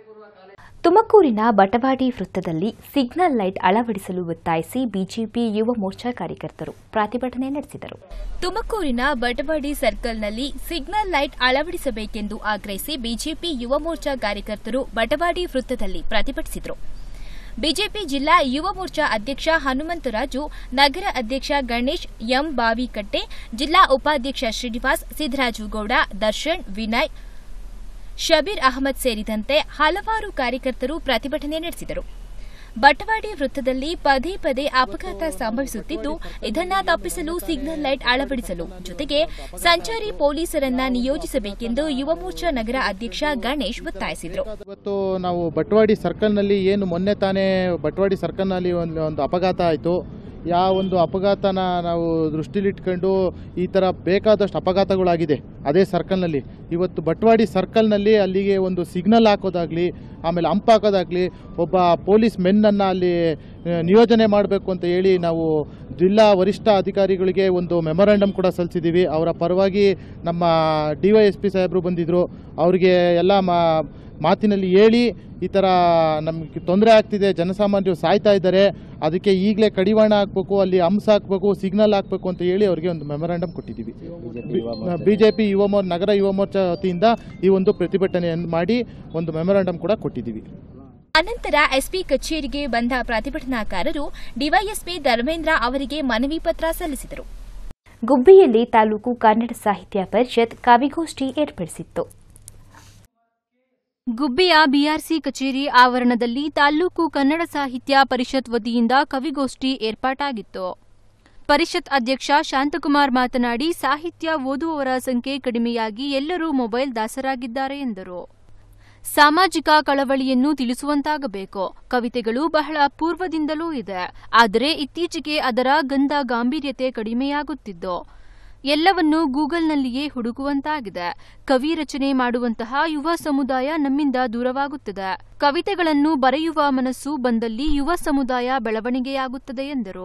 ತುಮಕೂರಿನ ಬಟವಾಡಿ ವೃತ್ತದಲ್ಲಿ ಸಿಗ್ನಲ್ ಲೈಟ್ ಅಳವಡಿಸಲು ಒತ್ತಾಯಿಸಿ ಬಿಜೆಪಿ ಯುವ ಮೋರ್ಚಾ ಕಾರ್ಯಕರ್ತರು ಪ್ರತಿಭಟನೆ ನಡೆಸಿದರು ತುಮಕೂರಿನ ಬಟವಾಡಿ ಸರ್ಕಲ್ನಲ್ಲಿ ಸಿಗ್ನಲ್ ಲೈಟ್ ಅಳವಡಿಸಬೇಕೆಂದು ಆಗ್ರಹಿಸಿ ಬಿಜೆಪಿ ಯುವ ಮೋರ್ಚಾ ಕಾರ್ಯಕರ್ತರು ಬಟವಾಡಿ ವೃತ್ತದಲ್ಲಿ ಪ್ರತಿಭಟಿಸಿದರು ಬಿಜೆಪಿ ಜಿಲ್ಲಾ ಯುವ ಮೋರ್ಚಾ ಅಧ್ಯಕ್ಷ ಹನುಮಂತರಾಜು ನಗರ ಅಧ್ಯಕ್ಷ ಗಣೇಶ್ ಎಂ ಬಾವಿಕಟ್ಟೆ ಜಿಲ್ಲಾ ಉಪಾಧ್ಯಕ್ಷ ಶ್ರೀನಿವಾಸ್ ಸಿದ್ದರಾಜು ಗೌಡ ದರ್ಶನ್ ವಿನಯ್ ಶಬೀರ್ ಅಹಮದ್ ಸೇರಿದಂತೆ ಹಲವಾರು ಕಾರ್ಯಕರ್ತರು ಪ್ರತಿಭಟನೆ ನಡೆಸಿದರು ಬಟವಾಡಿ ವೃತ್ತದಲ್ಲಿ ಪದೇ ಪದೇ ಅಪಘಾತ ಸಂಭವಿಸುತ್ತಿದ್ದು ಇದನ್ನ ತಪ್ಪಿಸಲು ಸಿಗ್ನಲ್ ಲೈಟ್ ಅಳವಡಿಸಲು ಜೊತೆಗೆ ಸಂಚಾರಿ ಪೊಲೀಸರನ್ನ ನಿಯೋಜಿಸಬೇಕೆಂದು ಯುವ ಮೋರ್ಚಾ ನಗರ ಅಧ್ಯಕ್ಷ ಗಣೇಶ್ ಒತ್ತಾಯಿಸಿದರು ಇವತ್ತು ನಾವು ಬಟ್ವಾಡಿ ಸರ್ಕಲ್ನಲ್ಲಿ ಏನು ಮೊನ್ನೆ ತಾನೇ ಬಟ್ವಾಡಿ ಸರ್ಕಲ್ನಲ್ಲಿ ಒಂದು ಒಂದು ಅಪಘಾತ ಆಯಿತು ಯಾವ ಒಂದು ಅಪಘಾತನ ನಾವು ದೃಷ್ಟಿಲಿಟ್ಕೊಂಡು ಈ ಥರ ಬೇಕಾದಷ್ಟು ಅಪಘಾತಗಳಾಗಿದೆ ಅದೇ ಸರ್ಕಲ್ನಲ್ಲಿ ಇವತ್ತು ಬಟ್ವಾಡಿ ಸರ್ಕಲ್ನಲ್ಲಿ ಅಲ್ಲಿಗೆ ಒಂದು ಸಿಗ್ನಲ್ ಹಾಕೋದಾಗಲಿ ಆಮೇಲೆ ಅಂಪ್ ಹಾಕೋದಾಗಲಿ ಒಬ್ಬ ಪೊಲೀಸ್ ಮೆನ್ನನ್ನು ಅಲ್ಲಿ ಆ, ನಿಯೋಜನೆ ಮಾಡಬೇಕು ಅಂತ ಹೇಳಿ ನಾವು ಜಿಲ್ಲಾ ವರಿಷ್ಠ ಅಧಿಕಾರಿಗಳಿಗೆ ಒಂದು ಮೆಮೊರಾಂಡಮ್ ಕೂಡ ಸಲ್ಲಿಸಿದ್ದೀವಿ ಅವರ ಪರವಾಗಿ ನಮ್ಮ ಡಿ ವೈ ಎಸ್ ಪಿ ಸಾಹೇಬರು ಬಂದಿದ್ದರು ಅವ್ರಿಗೆ ಎಲ್ಲ ಮಾ ಮಾತಿನಲ್ಲಿ ಹೇಳಿ ಈ ಥರ ನಮಗೆ ತೊಂದರೆ ಆಗ್ತಿದೆ ಜನಸಾಮಾನ್ಯರು ಸಾಯ್ತಾ ಇದ್ದಾರೆ ಅದಕ್ಕೆ ಈಗಲೇ ಕಡಿವಾಣ ಹಾಕಬೇಕು ಅಲ್ಲಿ ಹಂಸ ಹಾಕಬೇಕು ಸಿಗ್ನಲ್ ಹಾಕಬೇಕು ಅಂತ ಹೇಳಿ ಅವರಿಗೆ ಒಂದು ಮೆಮೊರಾಂಡಮ್ ಕೊಟ್ಟಿದ್ದೀವಿ ಬಿ ಜೆ ಪಿ ಯುವ ಮೋರ್ ನಗರ ಯುವ ಮೋರ್ಚಾ ವತಿಯಿಂದ ಈ ಒಂದು ಪ್ರತಿಭಟನೆಯನ್ನು ಮಾಡಿ ಒಂದು ಮೆಮೊರಾಂಡಮ್ ಕೂಡ ಕೊಟ್ಟಿದ್ದೀವಿ ಅನಂತರ ಎಸ್ಪಿ ಕಚೇರಿಗೆ ಬಂದ ಪ್ರತಿಭಟನಾಕಾರರು ಡಿವೈಎಸ್ಪಿ ಧರ್ಮೇಂದ್ರ ಅವರಿಗೆ ಮನವಿ ಪತ್ರ ಸಲ್ಲಿಸಿದರು ಗುಬ್ಬಿಯಲ್ಲಿ ತಾಲೂಕು ಕನ್ನಡ ಸಾಹಿತ್ಯ ಪರಿಷತ್ ಕವಿಗೋಷ್ಠಿ ಏರ್ಪಡಿಸಿತ್ತು ಗುಬ್ಬಿಯ ಬಿಆರ್ಸಿ ಕಚೇರಿ ಆವರಣದಲ್ಲಿ ತಾಲೂಕು ಕನ್ನಡ ಸಾಹಿತ್ಯ ಪರಿಷತ್ ವತಿಯಿಂದ ಕವಿಗೋಷ್ಠಿ ಏರ್ಪಾಟಾಗಿತ್ತು ಪರಿಷತ್ ಅಧ್ಯಕ್ಷ ಶಾಂತಕುಮಾರ್ ಮಾತನಾಡಿ ಸಾಹಿತ್ಯ ಓದುವವರ ಸಂಖ್ಯೆ ಕಡಿಮೆಯಾಗಿ ಎಲ್ಲರೂ ಮೊಬೈಲ್ ದಾಸರಾಗಿದ್ದಾರೆ ಎಂದರು ಸಾಮಾಜಿಕ ಕಳವಳಿಯನ್ನು ತಿಳಿಸುವಂತಾಗಬೇಕು ಕವಿತೆಗಳು ಬಹಳ ಪೂರ್ವದಿಂದಲೂ ಇದೆ ಆದರೆ ಇತ್ತೀಚೆಗೆ ಅದರ ಗಂಧ ಗಾಂಭೀರ್ಯತೆ ಕಡಿಮೆಯಾಗುತ್ತಿದ್ದು ಎಲ್ಲವನ್ನೂ ಗೂಗಲ್ನಲ್ಲಿಯೇ ಹುಡುಕುವಂತಾಗಿದೆ ಕವಿ ರಚನೆ ಮಾಡುವಂತಹ ಯುವ ಸಮುದಾಯ ನಮ್ಮಿಂದ ದೂರವಾಗುತ್ತದೆ ಕವಿತೆಗಳನ್ನು ಬರೆಯುವ ಮನಸ್ಸು ಬಂದಲ್ಲಿ ಯುವ ಸಮುದಾಯ ಬೆಳವಣಿಗೆಯಾಗುತ್ತದೆ ಎಂದರು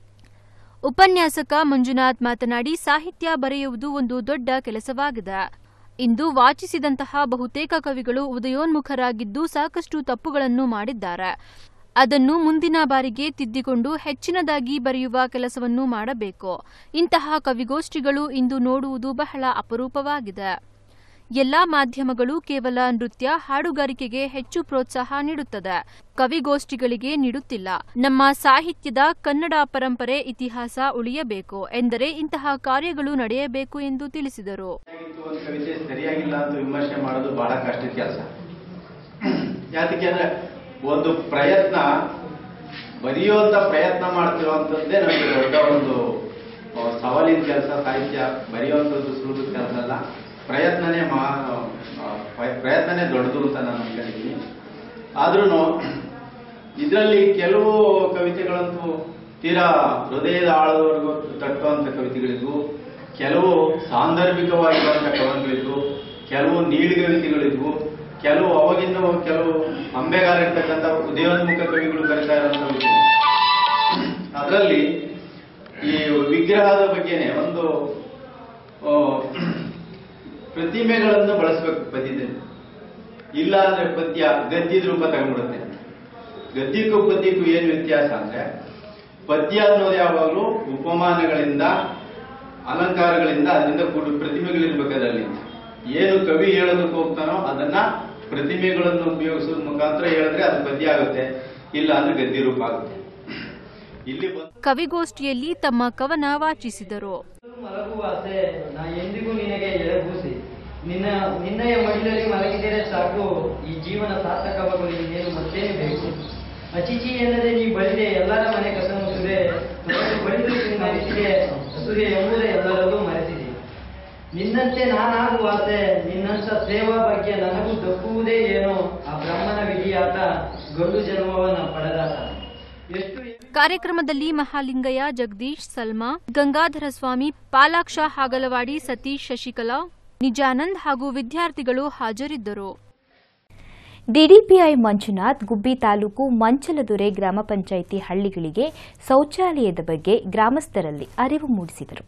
ಉಪನ್ಯಾಸಕ ಮಂಜುನಾಥ್ ಮಾತನಾಡಿ ಸಾಹಿತ್ಯ ಬರೆಯುವುದು ಒಂದು ದೊಡ್ಡ ಕೆಲಸವಾಗಿದೆ ಇಂದು ವಾಚಿಸಿದಂತಹ ಬಹುತೇಕ ಕವಿಗಳು ಉದಯೋನ್ಮುಖರಾಗಿದ್ದು ಸಾಕಷ್ಟು ತಪ್ಪುಗಳನ್ನು ಮಾಡಿದ್ದಾರೆ ಅದನ್ನು ಮುಂದಿನ ಬಾರಿಗೆ ತಿದ್ದಿಕೊಂಡು ಹೆಚ್ಚಿನದಾಗಿ ಬರೆಯುವ ಕೆಲಸವನ್ನು ಮಾಡಬೇಕು ಇಂತಹ ಕವಿಗೋಷ್ಠಿಗಳು ಇಂದು ನೋಡುವುದು ಬಹಳ ಅಪರೂಪವಾಗಿದೆ ಎಲ್ಲಾ ಮಾಧ್ಯಮಗಳು ಕೇವಲ ನೃತ್ಯ ಹಾಡುಗಾರಿಕೆಗೆ ಹೆಚ್ಚು ಪ್ರೋತ್ಸಾಹ ನೀಡುತ್ತದೆ ಕವಿಗೋಷ್ಠಿಗಳಿಗೆ ನೀಡುತ್ತಿಲ್ಲ ನಮ್ಮ ಸಾಹಿತ್ಯದ ಕನ್ನಡ ಪರಂಪರೆ ಇತಿಹಾಸ ಉಳಿಯಬೇಕು ಎಂದರೆ ಇಂತಹ ಕಾರ್ಯಗಳು ನಡೆಯಬೇಕು ಎಂದು ತಿಳಿಸಿದರು ಇದು ಒಂದು ಕವಿತೆ ಸರಿಯಾಗಿಲ್ಲ ಅಂತ ವಿಮರ್ಶೆ ಮಾಡೋದು ಬಹಳ ಕಷ್ಟದ ಕೆಲಸ ಯಾತಕ್ಕೆ ಅಂದ್ರೆ ಒಂದು ಪ್ರಯತ್ನ ಬರೆಯುವಂತ ಪ್ರಯತ್ನ ಮಾಡ್ತಿರುವಂತದ್ದೇ ನಮಗೆ ದೊಡ್ಡ ಒಂದು ಆ, ಸವಾಲಿನ ಕೆಲಸ ಸಾಹಿತ್ಯ ಬರೆಯುವಂಥದ್ದು ಸುಲಭದ ಕೆಲಸ ಅಲ್ಲ ಪ್ರಯತ್ನನೇ ಮಹಾ ಆ, ಪ್ರ- ಪ್ರಯತ್ನನೇ ದೊಡ್ಡದು ಅಂತ ನಾನು ಅನ್ಕೊಂಡಿದ್ದೀನಿ ಆದ್ರೂ ಇದರಲ್ಲಿ ಕೆಲವು ಕವಿತೆಗಳಂತೂ ತೀರಾ ಹೃದಯದ ಆಳದವರೆಗೂ ತಟ್ಟುವಂತ ಕವಿತೆಗಳಿದ್ವು ಕೆಲವು ಸಾಂದರ್ಭಿಕವಾಗಿರುವಂತ ಕವನಗಳಿದ್ವು ಕೆಲವು ನೀಳ್ಗವಿತೆಗಳಿದ್ವು ಕೆಲವು ಅವಾಗಿಂದ ಕೆಲವು ಅಂಬೆಗಾರ ಇರ್ತಕ್ಕಂಥ ಉದಯೋನ್ಮುಖ ಕವಿಗಳು ಕರಿತಾ ಇರುವಂತವು ಅದರಲ್ಲಿ ಈ ವಿಗ್ರಹದ ಬಗ್ಗೆನೆ ಒಂದು ಆ, ಪ್ರತಿಮೆಗಳನ್ನು ಬಳಸಬೇಕು ಪದ್ಯದಲ್ಲಿ ಇಲ್ಲ ಅಂದ್ರೆ ಪದ್ಯ ಗದ್ಯದ ರೂಪ ತಗೊಂಡ್ಬಿಡುತ್ತೆ ಗದ್ಯಕ್ಕೂ ಪದ್ಯಕ್ಕೂ ಏನು ವ್ಯತ್ಯಾಸ ಅಂದ್ರೆ ಪದ್ಯ ಅನ್ನೋದು ಯಾವಾಗಲೂ ಉಪಮಾನಗಳಿಂದ ಅಲಂಕಾರಗಳಿಂದ ಅದರಿಂದ ಕೂಡಿ ಪ್ರತಿಮೆಗಳಿರ್ಬೇಕು ಅದರಲ್ಲಿ ಏನು ಕವಿ ಹೇಳೋದಕ್ಕೆ ಹೋಗ್ತಾನೋ ಅದನ್ನ ಪ್ರತಿಮೆಗಳನ್ನು ಉಪಯೋಗಿಸೋದ್ ಮುಖಾಂತರ ಹೇಳಿದ್ರೆ ಅದು ಪದ್ಯ ಆಗುತ್ತೆ ಇಲ್ಲ ಅಂದ್ರೆ ಗದ್ಯ ರೂಪ ಆಗುತ್ತೆ ಇಲ್ಲಿ ಬಂದು ಕವಿಗೋಷ್ಠಿಯಲ್ಲಿ ತಮ್ಮ ಕವನ ವಾಚಿಸಿದರು ಮಲಗುವ ಆಸೆ ನಾ ಎಂದಿಗೂ ನಿನಗೆ ಎಳೆಗೂಸಿ ನಿನ್ನ ನಿನ್ನಯ ಮಡಿಲಲ್ಲಿ ಮಲಗಿದರೆ ಸಾಕು ಈ ಜೀವನ ಸಾರ್ಥಕವಾಗಲು ಇನ್ನೇನು ಮತ್ತೇನು ಬೇಕು ಅಚಿಚಿ ಎನ್ನದೆ ನೀ ಬಳಿದೆ ಎಲ್ಲರ ಮನೆ ಕಸ ಮುಸುದೆ ತೊಳೆದು ಬಳಿದು ಮರೆತಿದೆ ಹಸುಗೆ ಎಂಬುದೇ ಎಲ್ಲರಲ್ಲೂ ಮರೆತಿದೆ ನಿನ್ನಂತೆ ನಾನಾಗುವ ಆಸೆ ನಿನ್ನಂತ ಸೇವಾ ಬಗ್ಗೆ ನನಗೂ ದಕ್ಕುವುದೇ ಏನೋ ಆ ಬ್ರಹ್ಮನ ವಿಧಿಯಾಟ ಗಂಡು ಜನ್ಮವನ್ನ ಪಡೆದಾಟ ಎಷ್ಟು ಕಾರ್ಯಕ್ರಮದಲ್ಲಿ ಮಹಾಲಿಂಗಯ್ಯ ಜಗದೀಶ್ ಸಲ್ಮಾ ಗಂಗಾಧರ ಸ್ವಾಮಿ ಪಾಲಾಕ್ಷ ಹಾಗಲವಾಡಿ ಸತೀಶ್ ಶಶಿಕಲಾ ನಿಜಾನಂದ್ ಹಾಗೂ ವಿದ್ಯಾರ್ಥಿಗಳು ಹಾಜರಿದ್ದರು ಡಿಡಿಪಿಐ ಮಂಜುನಾಥ್ ಗುಬ್ಬಿ ತಾಲೂಕು ಮಂಚಲದೊರೆ ಗ್ರಾಮ ಪಂಚಾಯಿತಿ ಹಳ್ಳಿಗಳಿಗೆ ಶೌಚಾಲಯದ ಬಗ್ಗೆ ಗ್ರಾಮಸ್ಥರಲ್ಲಿ ಅರಿವು ಮೂಡಿಸಿದರು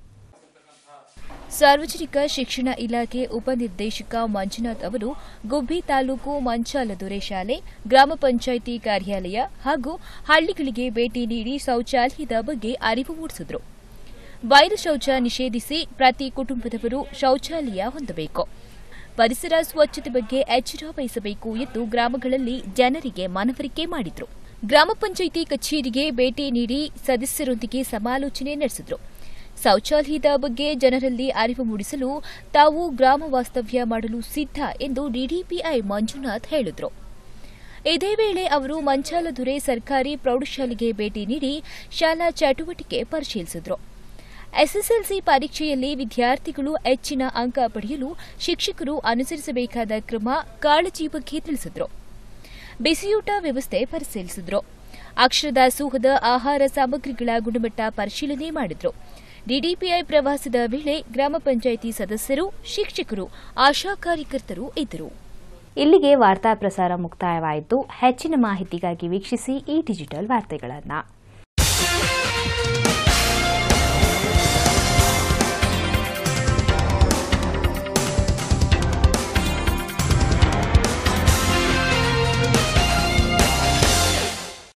ಸಾರ್ವಜನಿಕ ಶಿಕ್ಷಣ ಇಲಾಖೆ ಉಪನಿರ್ದೇಶಕ ಮಂಜುನಾಥ್ ಅವರು ಗುಬ್ಬಿ ತಾಲೂಕು ಮಂಚಾಲದೊರೆ ಶಾಲೆ ಗ್ರಾಮ ಪಂಚಾಯಿತಿ ಕಾರ್ಯಾಲಯ ಹಾಗೂ ಹಳ್ಳಿಗಳಿಗೆ ಭೇಟಿ ನೀಡಿ ಶೌಚಾಲಯದ ಬಗ್ಗೆ ಅರಿವು ಮೂಡಿಸಿದರು ಬಯಲು ಶೌಚ ನಿಷೇಧಿಸಿ ಪ್ರತಿ ಕುಟುಂಬದವರು ಶೌಚಾಲಯ ಹೊಂದಬೇಕು ಪರಿಸರ ಸ್ವಚ್ಛತೆ ಬಗ್ಗೆ ಎಚ್ಚರ ವಹಿಸಬೇಕು ಎಂದು ಗ್ರಾಮಗಳಲ್ಲಿ ಜನರಿಗೆ ಮನವರಿಕೆ ಮಾಡಿದರು ಗ್ರಾಮ ಪಂಚಾಯಿತಿ ಕಚೇರಿಗೆ ಭೇಟಿ ನೀಡಿ ಸದಸ್ಯರೊಂದಿಗೆ ಸಮಾಲೋಚನೆ ನಡೆಸಿದರು ಶೌಚಾಲಯದ ಬಗ್ಗೆ ಜನರಲ್ಲಿ ಅರಿವು ಮೂಡಿಸಲು ತಾವು ಗ್ರಾಮ ವಾಸ್ತವ್ಯ ಮಾಡಲು ಸಿದ್ಧ ಎಂದು ಡಿಡಿಪಿಐ ಮಂಜುನಾಥ್ ಹೇಳಿದರು ಇದೇ ವೇಳೆ ಅವರು ಮಂಚಾಲದೊರೆ ಸರ್ಕಾರಿ ಪ್ರೌಢಶಾಲೆಗೆ ಭೇಟಿ ನೀಡಿ ಶಾಲಾ ಚಟುವಟಿಕೆ ಪರಿಶೀಲಿಸಿದರು ಎಸ್ಎಸ್ಎಲ್ಸಿ ಪರೀಕ್ಷೆಯಲ್ಲಿ ವಿದ್ಯಾರ್ಥಿಗಳು ಹೆಚ್ಚಿನ ಅಂಕ ಪಡೆಯಲು ಶಿಕ್ಷಕರು ಅನುಸರಿಸಬೇಕಾದ ಕ್ರಮ ಕಾಳಜಿ ಬಗ್ಗೆ ತಿಳಿಸಿದರು ಬಿಸಿಯೂಟ ವ್ಯವಸ್ಥೆ ಪರಿಶೀಲಿಸಿದರು ಅಕ್ಷರದ ಸೂಹದ ಆಹಾರ ಸಾಮಗ್ರಿಗಳ ಗುಣಮಟ್ಟ ಪರಿಶೀಲನೆ ಮಾಡಿದರು ಡಿಡಿಪಿಐ ಪ್ರವಾಸದ ವೇಳೆ ಗ್ರಾಮ ಪಂಚಾಯಿತಿ ಸದಸ್ಯರು ಶಿಕ್ಷಕರು ಆಶಾ ಕಾರ್ಯಕರ್ತರು ಇದ್ದರು ಇಲ್ಲಿಗೆ ವಾರ್ತಾ ಪ್ರಸಾರ ಮುಕ್ತಾಯವಾಯಿತು ಹೆಚ್ಚಿನ ಮಾಹಿತಿಗಾಗಿ ವೀಕ್ಷಿಸಿ ಈ ಡಿಜಿಟಲ್ ವಾರ್ತೆಗಳನ್ನು